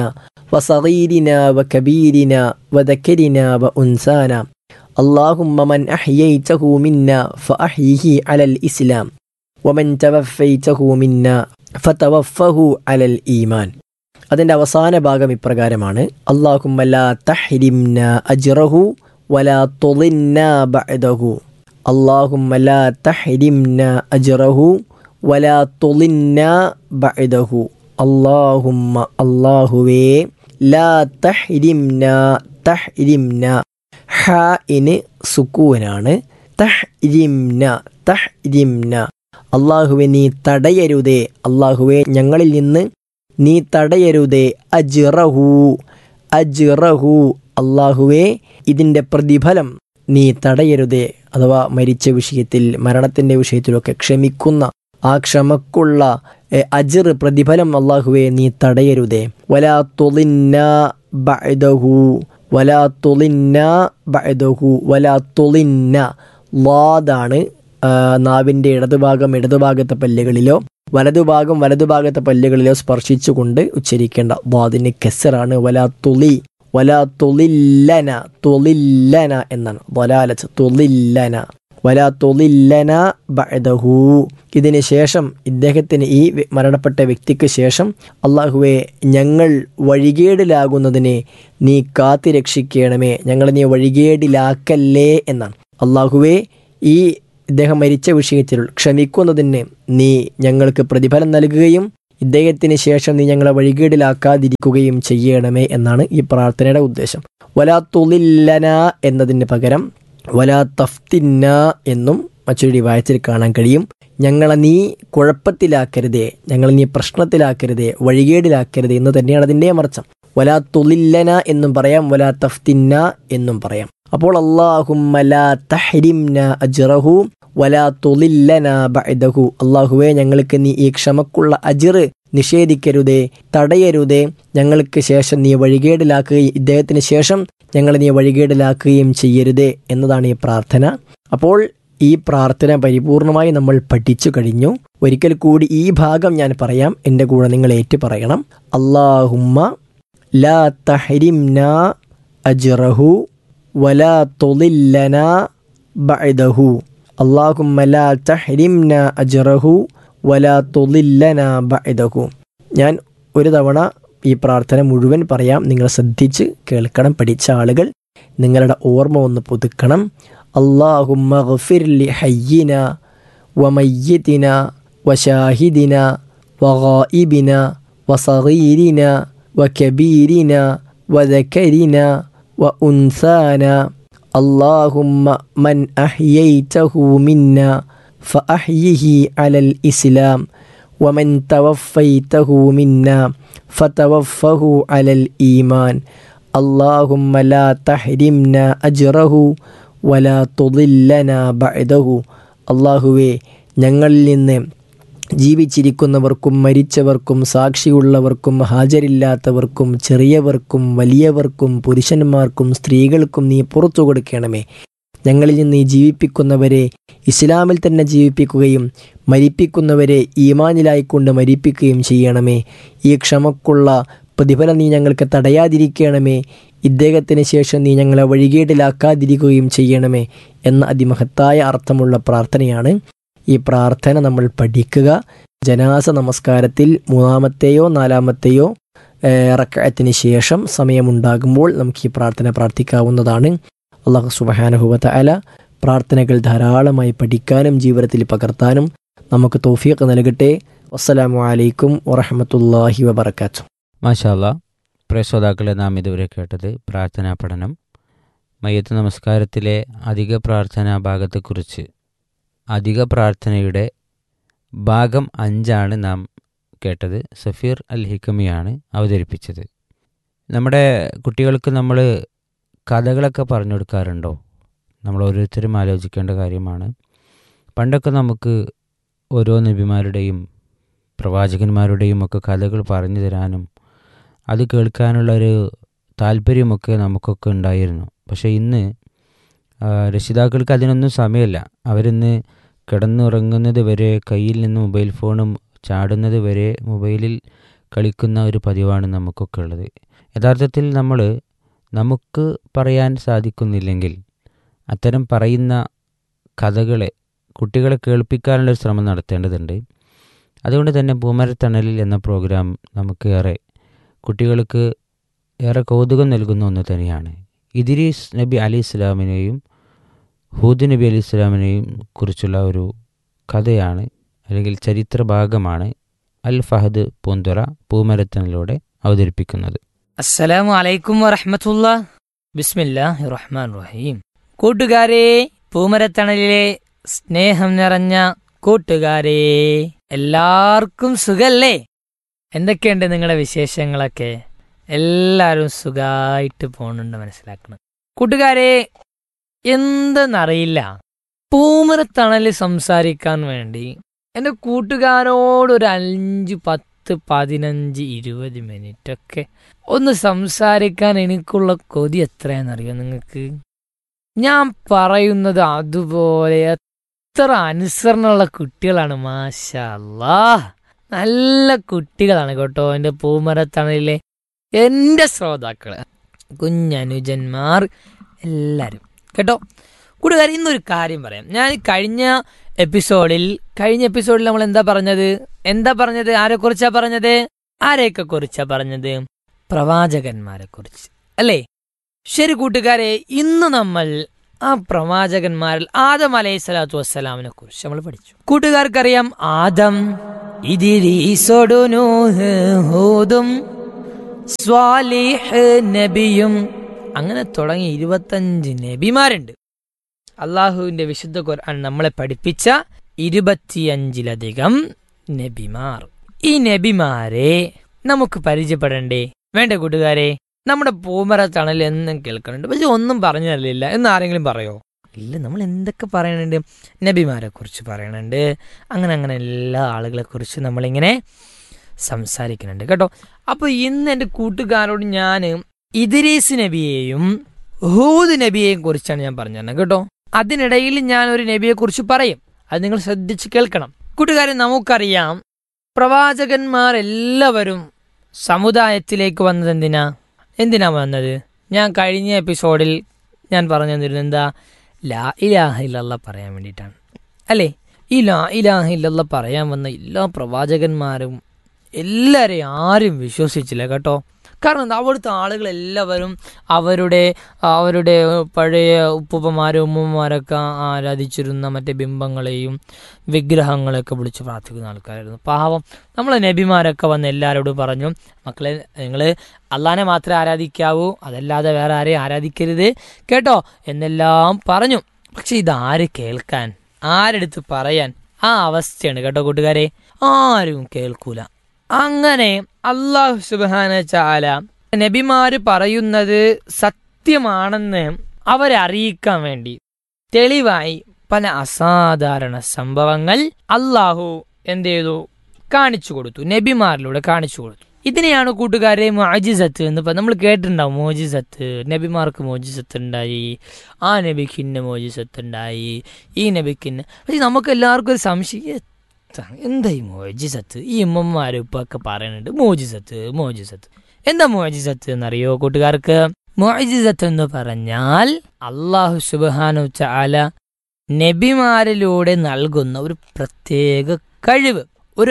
വസഗീരിന വകബീരിന വദക്കരിന വ ഉൻസാന اللهم من أحييته منا فأحيه على الإسلام ومن توفيته منا فتوفه على الإيمان അതിൻ്റെ അവസാന ഭാഗം ഇപ്രകാരമാണ് അള്ളാഹുമ്മ ലാ തഹ്രിംന അജ്റഹു വലാ തുളിന്ന ബഅദഹു അള്ളാഹുമ്മ ലാ തഹ്രിംന അജ്റഹു വലാ തുളിന്ന ബഅദഹു അള്ളാഹുമ്മ അള്ളാഹുവേ ലാ തഹ്രിംന തഹ്രിംന ഹ ഇന് സുക്കൂനാണ് തഹ്രിംന തഹ്രിംന അള്ളാഹുവെ നീ തടയരുതേ അള്ളാഹുവെ ഞങ്ങളിൽ നിന്ന് നീ തടയരുതേ അജിറഹു അജിറഹു അള്ളാഹുവെ ഇതിൻ്റെ പ്രതിഫലം നീ തടയരുതേ അഥവാ മരിച്ച വിഷയത്തിൽ മരണത്തിൻ്റെ വിഷയത്തിലൊക്കെ ക്ഷമിക്കുന്ന ആ ക്ഷമക്കുള്ള എ, അജിർ പ്രതിഫലം അള്ളാഹുവെ നീ തടയരുതേ വലാ തുളിന്ന ബഅദഹു വലാ തുളിന്ന ബഅദഹു വലാ തുളിന്ന ലാദാണ് ആ, നാവിൻ്റെ ഇടതുഭാഗം ഇടതുഭാഗത്തെ പല്ലുകളിലോ വലതുഭാഗം വലതുഭാഗത്തെ പല്ലുകളിലോ സ്പർശിച്ചുകൊണ്ട് ഉച്ചരിക്കേണ്ട വാദിന് കെസറാണ് വലാ തുളി വലാ തുളില്ലന തുളില്ലന എന്നാണ് വലാലത്ത് തുളില്ലന വലാ തുളില്ലന ബഅദഹു ഇതിന് ശേഷം ഇദ്ദേഹത്തിന് ഈ വ്യ- മരണപ്പെട്ട വ്യക്തിക്ക് ശേഷം അള്ളാഹുവെ ഞങ്ങൾ വഴികേടിലാകുന്നതിനെ നീ കാത്തി രക്ഷിക്കണമേ ഞങ്ങളെ നീ വഴികേടിലാക്കല്ലേ എന്നാണ് അള്ളാഹുവെ ഈ ഇദ്ദേഹം മരിച്ച വിഷയത്തിൽ ക്ഷമിക്കുന്നതിന് നീ ഞങ്ങൾക്ക് പ്രതിഫലം നൽകുകയും ഇദ്ദേഹത്തിന് ശേഷം നീ ഞങ്ങളെ വഴികേടിലാക്കാതിരിക്കുകയും ചെയ്യണമേ എന്നാണ് ഈ പ്രാർത്ഥനയുടെ ഉദ്ദേശം വലാ തുലില്ലന എന്നതിന് പകരം വലാ തഫ്തിന്ന എന്നും മറ്റൊരു റിവായത്തിൽ കാണാൻ കഴിയും ഞങ്ങളെ നീ കുഴപ്പത്തിലാക്കരുതേ ഞങ്ങളെ നീ പ്രശ്നത്തിലാക്കരുതേ വഴികേടിലാക്കരുതേ എന്ന് തന്നെയാണ് അതിൻ്റെ അമർച്ചം വലാ തുലില്ലന എന്നും പറയാം വലാ തഫ്തിന്ന എന്നും പറയാം അപ്പോൾ അള്ളാഹുമ്മ ലാ തഹരിംന അജ്റഹു വലാ തുലില്ലന ബഅദഹു അള്ളാഹുവേ ഞങ്ങൾക്ക് നീ ഈ ക്ഷമക്കുള്ള അജിറ് നിഷേധിക്കരുതേ തടയരുതേ ഞങ്ങൾക്ക് ശേഷം നീ വഴികേടിലാക്കുകയും ഇദ്ദേഹത്തിന് ശേഷം ഞങ്ങൾ നീ വഴികേടിലാക്കുകയും ചെയ്യരുതേ എന്നതാണ് ഈ പ്രാർത്ഥന അപ്പോൾ ഈ പ്രാർത്ഥന പരിപൂർണമായി നമ്മൾ പഠിച്ചു കഴിഞ്ഞു ഒരിക്കൽ കൂടി ഈ ഭാഗം ഞാൻ പറയാം എൻ്റെ കൂടെ നിങ്ങൾ ഏറ്റു പറയണം അള്ളാഹുമ്മ ലാ തഹരിംന അജ്റഹു വലാ തുലില്ലന ബഅദഹു അള്ളാഹുമ്മ ലാ തഹരിംന അജ്റഹു വലാ തുലില്ലന ബഅദഹു ഞാൻ ഒരു തവണ ഈ പ്രാർത്ഥന മുഴുവൻ പറയാം നിങ്ങൾ ശ്രദ്ധിച്ച് കേൾക്കണം പഠിച്ച ആളുകൾ നിങ്ങളുടെ ഓർമ്മ ഒന്ന് പുതുക്കണം അള്ളാഹുമ്മ ഗഫിർ ലി ഹയ്യിന വമയ്യിതിന വശാഹിദിന വഗായിബിന വസഗീരിന വകബീരിന വذكرന وأنثاന اللهم من أحييته منا فأحيه على الإسلام ومن توفيته منا فتوفه على الإيمان اللهم لا تحرمنا أجره ولا تضلنا بعده അള്ളാഹുവേ ഞങ്ങളിൽ നിന്ന് ജീവിച്ചിരിക്കുന്നവർക്കും മരിച്ചവർക്കും സാക്ഷിയുള്ളവർക്കും ഹാജരില്ലാത്തവർക്കും ചെറിയവർക്കും വലിയവർക്കും പുരുഷന്മാർക്കും സ്ത്രീകൾക്കും നീ പുറത്തു കൊടുക്കണമേ ഞങ്ങളിൽ നിന്ന് നീ ജീവിപ്പിക്കുന്നവരെ ഇസ്ലാമിൽ തന്നെ ജീവിപ്പിക്കുകയും മരിപ്പിക്കുന്നവരെ ഈമാനിലായിക്കൊണ്ട് മരിപ്പിക്കുകയും ചെയ്യണമേ ഈ ക്ഷമക്കുള്ള പ്രതിഫലം നീ ഞങ്ങൾക്ക് തടയാതിരിക്കണമേ ഇദ്ദേഹത്തിന് ശേഷം നീ ഞങ്ങളെ വഴികേടിലാക്കാതിരിക്കുകയും ചെയ്യണമേ എന്ന അതിമഹത്തായ അർത്ഥമുള്ള പ്രാർത്ഥനയാണ് ഈ പ്രാർത്ഥന നമ്മൾ പഠിക്കുക ജനാസ നമസ്കാരത്തിൽ മൂന്നാമത്തെയോ നാലാമത്തെയോ റക്കയത്തിന് ശേഷം സമയമുണ്ടാകുമ്പോൾ നമുക്ക് ഈ പ്രാർത്ഥന പ്രാർത്ഥിക്കാവുന്നതാണ് അള്ളാഹു സുബഹാനഹുവത്ത അല പ്രാർത്ഥനകൾ ധാരാളമായി പഠിക്കാനും ജീവിതത്തിൽ പകർത്താനും നമുക്ക് തോഫിയൊക്കെ നൽകട്ടെ അസ്സലാമു അലൈക്കും വറഹമത്തല്ലാഹി വബർക്കാത്തു മാഷാല്ല പ്രിയ ശ്രോതാക്കളെ നാം ഇതുവരെ കേട്ടത് പ്രാർത്ഥനാ പഠനം മയ്യത്ത് നമസ്കാരത്തിലെ അധിക പ്രാർത്ഥനാ ഭാഗത്തെക്കുറിച്ച് അധിക പ്രാർത്ഥനയുടെ ഭാഗം അഞ്ചാണ് നാം കേട്ടത് സഫീർ അൽ ഹിക്കമിയാണ് അവതരിപ്പിച്ചത് നമ്മുടെ കുട്ടികൾക്ക് നമ്മൾ കഥകളൊക്കെ പറഞ്ഞു കൊടുക്കാറുണ്ടോ നമ്മൾ ഓരോരുത്തരും ആലോചിക്കേണ്ട കാര്യമാണ് പണ്ടൊക്കെ നമുക്ക് ഓരോ നബിമാരുടെയും പ്രവാചകന്മാരുടെയും ഒക്കെ കഥകൾ പറഞ്ഞു തരാനും അത് കേൾക്കാനുള്ളൊരു താല്പര്യമൊക്കെ നമുക്കൊക്കെ ഉണ്ടായിരുന്നു പക്ഷേ ഇന്ന് ആ, രക്ഷിതാക്കൾക്ക് അതിനൊന്നും സമയമില്ല അവരിന്ന് കിടന്നുറങ്ങുന്നത് വരെ കയ്യിൽ നിന്ന് മൊബൈൽ ഫോണും ചാടുന്നത് വരെ മൊബൈലിൽ കളിക്കുന്ന ഒരു പതിവാണ് നമുക്കൊക്കെ ഉള്ളത് യഥാർത്ഥത്തിൽ നമ്മൾ നമുക്ക് പറയാൻ സാധിക്കുന്നില്ലെങ്കിൽ അത്തരം പറയുന്ന കഥകളെ കുട്ടികളെ കേൾപ്പിക്കാനുള്ളൊരു ശ്രമം നടത്തേണ്ടതുണ്ട് അതുകൊണ്ട് തന്നെ പൂമരത്തണലിൽ എന്ന പ്രോഗ്രാം നമുക്ക് ഏറെ കുട്ടികൾക്ക് ഏറെ കൗതുകം നൽകുന്ന ഒന്ന് തന്നെയാണ് ഇദിരീസ് നബി അലി ഇസ്ലാമിനെയും ഹൂദ് നബി അലി ഇസ്ലാമിനെയും കുറിച്ചുള്ള ഒരു കഥയാണ് അല്ലെങ്കിൽ ചരിത്ര ഭാഗമാണ് അൽ ഫഹദ് പൂന്തുറ പൂമരത്തണിലൂടെ അവതരിപ്പിക്കുന്നത് അസ്സലാമു അലൈക്കും വറഹമത്തുള്ള ബിസ്മില്ലാഹി റഹ്മാൻ റഹീം കൂട്ടുകാരെ പൂമരത്തണലിലെ സ്നേഹം നിറഞ്ഞ കൂട്ടുകാരെ എല്ലാവർക്കും സുഖല്ലേ എന്തൊക്കെയുണ്ട് നിങ്ങളുടെ വിശേഷങ്ങളൊക്കെ എല്ലാവരും സുഖമായിട്ട് പോണുണ്ട് മനസ്സിലാക്കണം കൂട്ടുകാരെ എന്തെന്നറിയില്ല പൂമരത്തണലിൽ സംസാരിക്കാൻ വേണ്ടി എൻ്റെ കൂട്ടുകാരോട് ഒരു അഞ്ച് പത്ത് പതിനഞ്ച് ഇരുപത് മിനിറ്റ് ഒക്കെ ഒന്ന് സംസാരിക്കാൻ എനിക്കുള്ള കൊതി എത്രയാണെന്നറിയോ നിങ്ങൾക്ക് ഞാൻ പറയുന്നത് അതുപോലെ എത്ര അനുസരണമുള്ള കുട്ടികളാണ് മാഷാ അല്ലാ നല്ല കുട്ടികളാണ് കേട്ടോ എൻ്റെ പൂമരത്തണലിലെ എൻ്റെ ശ്രോതാക്കള് കുഞ്ഞനുജന്മാർ എല്ലാവരും കേട്ടോ കൂട്ടുകാർ ഇന്നൊരു കാര്യം പറയാം ഞാൻ കഴിഞ്ഞ എപ്പിസോഡിൽ കഴിഞ്ഞ എപ്പിസോഡിൽ നമ്മൾ എന്താ പറഞ്ഞത് എന്താ പറഞ്ഞത് ആരെ കുറിച്ചാ പറഞ്ഞത് ആരെയൊക്കെ കുറിച്ചാ പറഞ്ഞത് പ്രവാചകന്മാരെ കുറിച്ച് അല്ലേ ശരി കൂട്ടുകാരെ ഇന്ന് നമ്മൾ ആ പ്രവാചകന്മാരിൽ ആദം അലൈഹി സ്വലാത്തു വസ്സലാമിനെ കുറിച്ച് നമ്മൾ പഠിച്ചു കൂട്ടുകാർക്കറിയാം ആദം ഇതിരീസോടു നൂഹ് ഹൂദും സ്വാലിഹ് നബിയും അങ്ങനെ തുടങ്ങി ഇരുപത്തഞ്ച് നബിമാരുണ്ട് അള്ളാഹുവിന്റെ വിശുദ്ധ ഖുർആൻ നമ്മളെ പഠിപ്പിച്ച ഇരുപത്തിയഞ്ചിലധികം നബിമാർ ഈ നബിമാരെ നമുക്ക് പരിചയപ്പെടണ്ടേ വേണ്ട കൂട്ടുകാരെ നമ്മുടെ പൂമറ തണൽ എന്നും കേൾക്കുന്നുണ്ട് പക്ഷെ ഒന്നും പറഞ്ഞു തരില്ല എന്ന് ആരെങ്കിലും പറയോ ഇല്ല നമ്മൾ എന്തൊക്കെ പറയണുണ്ട് നബിമാരെ കുറിച്ച് പറയണുണ്ട് അങ്ങനെ അങ്ങനെ എല്ലാ ആളുകളെ കുറിച്ച് നമ്മളിങ്ങനെ സംസാരിക്കുന്നുണ്ട് കേട്ടോ അപ്പൊ ഇന്ന് എൻ്റെ കൂട്ടുകാരോട് ഞാൻ ഇദ്രീസ് നബിയെയും ഹൂദ് നബിയെയും കുറിച്ചാണ് ഞാൻ പറഞ്ഞു തന്നെ കേട്ടോ അതിനിടയിൽ ഞാൻ ഒരു നബിയെ കുറിച്ച് പറയും അത് നിങ്ങൾ ശ്രദ്ധിച്ച് കേൾക്കണം കൂട്ടുകാരെ നമുക്കറിയാം പ്രവാചകന്മാർ എല്ലാവരും സമുദായത്തിലേക്ക് വന്നത് എന്തിനാ എന്തിനാ വന്നത് ഞാൻ കഴിഞ്ഞ എപ്പിസോഡിൽ ഞാൻ പറഞ്ഞു തന്നിരുന്നു എന്താ ലാ ഇലാഹ ഇല്ലല്ല പറയാൻ വേണ്ടിയിട്ടാണ് അല്ലേ ഈ ലാ ഇലാഹ ഇല്ലല്ല പറയാൻ വന്ന എല്ലാ പ്രവാചകന്മാരും എല്ലാവരെയും ആരും വിശ്വസിച്ചില്ല കേട്ടോ കാരണം എന്താ അവിടുത്തെ ആളുകൾ എല്ലാവരും അവരുടെ അവരുടെ പഴയ ഉപ്പുപ്പമാരും ഉമ്മമാരൊക്കെ ആരാധിച്ചിരുന്ന മറ്റേ ബിംബങ്ങളെയും വിഗ്രഹങ്ങളെയൊക്കെ വിളിച്ച് പ്രാർത്ഥിക്കുന്ന ആൾക്കാരായിരുന്നു പാവം നമ്മളെ നബിമാരൊക്കെ വന്ന് എല്ലാവരോടും പറഞ്ഞു മക്കളെ നിങ്ങൾ അള്ളാനെ മാത്രമേ ആരാധിക്കാവൂ അതല്ലാതെ വേറെ ആരെയും ആരാധിക്കരുത് കേട്ടോ എന്നെല്ലാം പറഞ്ഞു പക്ഷെ ഇതാര് കേൾക്കാൻ ആരെടുത്ത് പറയാൻ ആ അവസ്ഥയാണ് കേട്ടോ കൂട്ടുകാരെ ആരും കേൾക്കൂല അങ്ങനെ അള്ളാഹു സുബാന ചാല നബിമാര് പറയുന്നത് സത്യമാണെന്ന് അവരെ അറിയിക്കാൻ വേണ്ടി തെളിവായി പല അസാധാരണ സംഭവങ്ങൾ അള്ളാഹു എന്ത് ചെയ്തു കാണിച്ചു കൊടുത്തു നബിമാരിലൂടെ കാണിച്ചു കൊടുത്തു ഇതിനെയാണ് കൂട്ടുകാരെ മോജിസത്ത് എന്ന് ഇപ്പം നമ്മൾ കേട്ടിട്ടുണ്ടാവും മോജിസത്ത് നബിമാർക്ക് മോജിസത്ത് ഉണ്ടായി ആ നബിക്ക് ഇന്ന മോജിസത്ത് ഉണ്ടായി ഈ നബിക്ക് ഇന്ന പക്ഷെ നമുക്ക് എല്ലാവർക്കും ഒരു സംശയം എന്താ ഈ മോജിസത്ത് ഈ ഉമ്മമാരും ഇപ്പൊക്കെ പറയുന്നുണ്ട് മോജിസത്ത് മോജിസത്ത് എന്താ മോജിസത്ത് എന്നറിയോ കൂട്ടുകാർക്ക് മോജിസത്ത് എന്ന് പറഞ്ഞാൽ അള്ളാഹു സുബാനു ചാല നബിമാരിലൂടെ നൽകുന്ന ഒരു പ്രത്യേക കഴിവ് ഒരു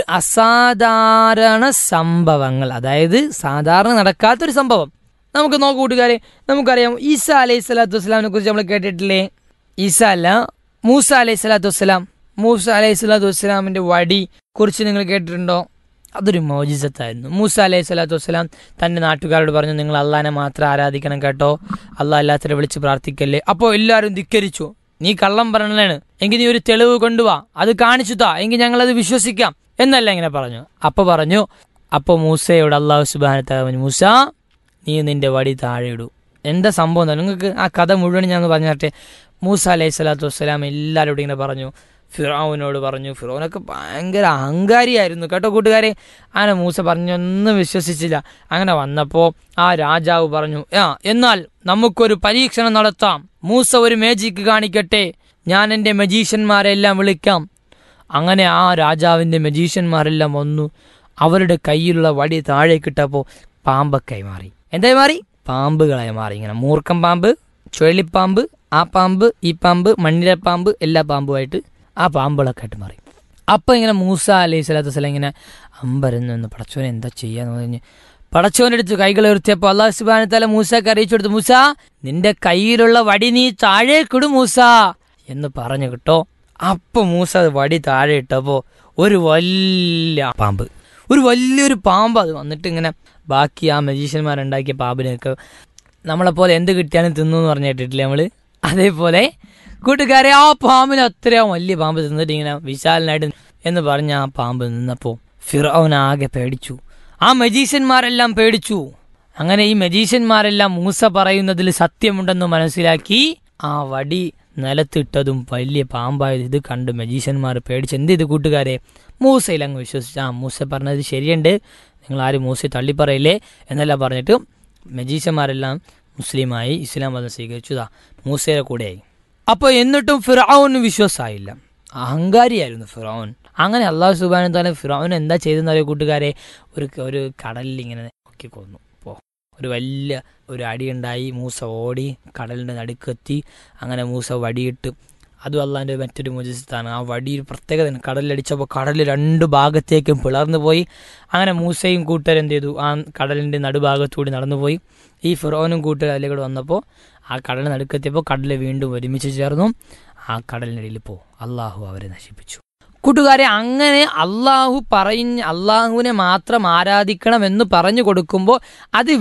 അസാധാരണ സംഭവങ്ങൾ അതായത് സാധാരണ നടക്കാത്തൊരു സംഭവം നമുക്ക് നോക്കൂ കൂട്ടുകാരെ നമുക്കറിയാം ഈസ അലൈഹി സ്വലാത്തു വസ്സലാമിനെ കുറിച്ച് നമ്മൾ കേട്ടിട്ടില്ലേ ഈസ അല്ല മൂസ അലൈഹി സ്വലാത്തു വസ്സലാം മൂസ അലൈഹി സ്വലാത്തു വസ്സലാമിന്റെ വടി കുറിച്ച് നിങ്ങൾ കേട്ടിട്ടുണ്ടോ അതൊരു മോജിസത്തായിരുന്നു മൂസ അലൈഹി സ്വലാത്തു വസ്സലാം തന്റെ നാട്ടുകാരോട് പറഞ്ഞു നിങ്ങൾ അള്ളാനെ മാത്രം ആരാധിക്കണം കേട്ടോ അള്ളാഹ് അല്ലാത്തരെ വിളിച്ച് പ്രാർത്ഥിക്കല്ലേ അപ്പോൾ എല്ലാവരും ധിക്കരിച്ചു നീ കള്ളം പറഞ്ഞാണ് എങ്കിൽ നീ ഒരു തെളിവ് കൊണ്ടുവാ അത് കാണിച്ചു താ എങ്കിൽ ഞങ്ങളത് വിശ്വസിക്കാം എന്നല്ല ഇങ്ങനെ പറഞ്ഞു അപ്പൊ പറഞ്ഞു അപ്പൊ മൂസയോട് അള്ളാഹു സുബാന മൂസ നീ നിന്റെ വടി താഴെ ഇടൂ എന്താ സംഭവം എന്താ നിങ്ങൾക്ക് ആ കഥ മുഴുവൻ ഞാൻ പറഞ്ഞു തരട്ടെ മൂസ അലൈഹി സ്വലാത്തു വസ്സലാം എല്ലാവരോടും ഇങ്ങനെ പറഞ്ഞു ഫിറോവിനോട് പറഞ്ഞു ഫിറോനൊക്കെ ഭയങ്കര അഹങ്കാരിയായിരുന്നു കേട്ടോ കൂട്ടുകാരെ അങ്ങനെ മൂസ പറഞ്ഞൊന്നും വിശ്വസിച്ചില്ല അങ്ങനെ വന്നപ്പോൾ ആ രാജാവ് പറഞ്ഞു ആ എന്നാൽ നമുക്കൊരു പരീക്ഷണം നടത്താം മൂസ ഒരു മേജിക്ക് കാണിക്കട്ടെ ഞാൻ എൻ്റെ മജീഷ്യന്മാരെല്ലാം വിളിക്കാം അങ്ങനെ ആ രാജാവിൻ്റെ മജീഷ്യന്മാരെല്ലാം വന്നു അവരുടെ കയ്യിലുള്ള വടി താഴേക്കിട്ടപ്പോൾ പാമ്പൊക്കെ മാറി എന്തായി മാറി പാമ്പുകളായി മാറി ഇങ്ങനെ മൂർക്കം പാമ്പ് ചുഴലിപ്പാമ്പ് ആ പാമ്പ് ഈ പാമ്പ് മണ്ണിരപ്പാമ്പ് എല്ലാ പാമ്പുമായിട്ട് ആ പാമ്പുകളൊക്കെ ആയിട്ട് മാറി അപ്പം ഇങ്ങനെ മൂസ അലൈഹി സ്വലാത്തു വസ്സലാം ഇങ്ങനെ അമ്പരന്ന് നിന്ന് പടച്ചോനെ എന്താ ചെയ്യാന്ന് പറഞ്ഞ് പടച്ചോൻ്റെ അടുത്ത് കൈകൾ ഉയർത്തിയപ്പോൾ അള്ളാഹു സുബാന മൂസക്ക് അറിയിച്ചു കൊടുത്തു മൂസ നിന്റെ കയ്യിലുള്ള വടി നീ താഴേക്കിടും മൂസ എന്ന് പറഞ്ഞു കേട്ടോ അപ്പൊ മൂസ അത് വടി താഴെ ഇട്ടപ്പോ ഒരു വലിയ പാമ്പ് ഒരു വലിയൊരു പാമ്പ് അത് വന്നിട്ട് ഇങ്ങനെ ബാക്കി ആ മജീഷ്യന്മാരുണ്ടാക്കിയ പാമ്പിനെയൊക്കെ നമ്മളെപ്പോലെ എന്ത് കിട്ടിയാലും തിന്നു എന്ന് പറഞ്ഞു കേട്ടിട്ടില്ലേ നമ്മള് അതേപോലെ കൂട്ടുകാരെ ആ പാമ്പിന് അത്രയോ വലിയ പാമ്പ് തിന്നിട്ട് ഇങ്ങനെ വിശാലനായിട്ട് എന്ന് പറഞ്ഞ ആ പാമ്പ് നിന്നപ്പോ ഫിറോൻ ആകെ പേടിച്ചു ആ മജീഷ്യന്മാരെല്ലാം പേടിച്ചു അങ്ങനെ ഈ മജീഷ്യന്മാരെല്ലാം മൂസ പറയുന്നതിൽ സത്യമുണ്ടെന്ന് മനസ്സിലാക്കി ആ വടി നിലത്തിട്ടതും വലിയ പാമ്പായത് ഇത് കണ്ട് മജീഷ്യന്മാർ പേടിച്ച് എന്ത് ചെയ്ത് കൂട്ടുകാരെ മൂസയിൽ അങ്ങ് വിശ്വസിച്ചു ആ മൂസ പറഞ്ഞത് ശരിയുണ്ട് നിങ്ങൾ ആരും മൂസയെ തള്ളിപ്പറയില്ലേ എന്നെല്ലാം പറഞ്ഞിട്ട് മജീഷ്യന്മാരെല്ലാം മുസ്ലിമായി ഇസ്ലാം മതം സ്വീകരിച്ചതാ മൂസയുടെ കൂടെയായി അപ്പോൾ എന്നിട്ടും ഫിറോന് വിശ്വാസമായില്ല അഹങ്കാരിയായിരുന്നു ഫിറോൻ അങ്ങനെ അള്ളാഹു സുബാന താല ഫിറോൻ എന്താ ചെയ്തെന്ന് അറിയോ കൂട്ടുകാരെ ഒരു ഒരു കടലിൽ ഇങ്ങനെ നോക്കി കൊന്നു അപ്പോൾ ഒരു വലിയ ഒരു അടിയുണ്ടായി മൂസ ഓടി കടലിൻ്റെ നടുക്കെത്തി അങ്ങനെ മൂസ വടിയിട്ട് അതും അള്ളാൻ്റെ മറ്റൊരു മുജിസ്ഥാണ് ആ വടി ഒരു പ്രത്യേകതയാണ് കടലിലടിച്ചപ്പോൾ കടൽ രണ്ട് ഭാഗത്തേക്കും പിളർന്നു പോയി അങ്ങനെ മൂസയും കൂട്ടരും എന്ത് ചെയ്തു ആ കടലിൻ്റെ നടുഭാഗത്തൂടി നടന്നുപോയി ഈ ഫിറോനും കൂട്ടരും അതിലേക്കൂടെ വന്നപ്പോൾ ആ കടൽ നടുക്കെത്തിയപ്പോൾ കടൽ വീണ്ടും ഒരുമിച്ച് ചേർന്നു ആ കടലിനിടയിൽ പോ അള്ളാഹു അവരെ നശിപ്പിച്ചു കൂട്ടുകാരെ അങ്ങനെ അള്ളാഹു പറഞ്ഞ് അള്ളാഹുവിനെ മാത്രം ആരാധിക്കണം എന്ന് പറഞ്ഞു കൊടുക്കുമ്പോൾ അത്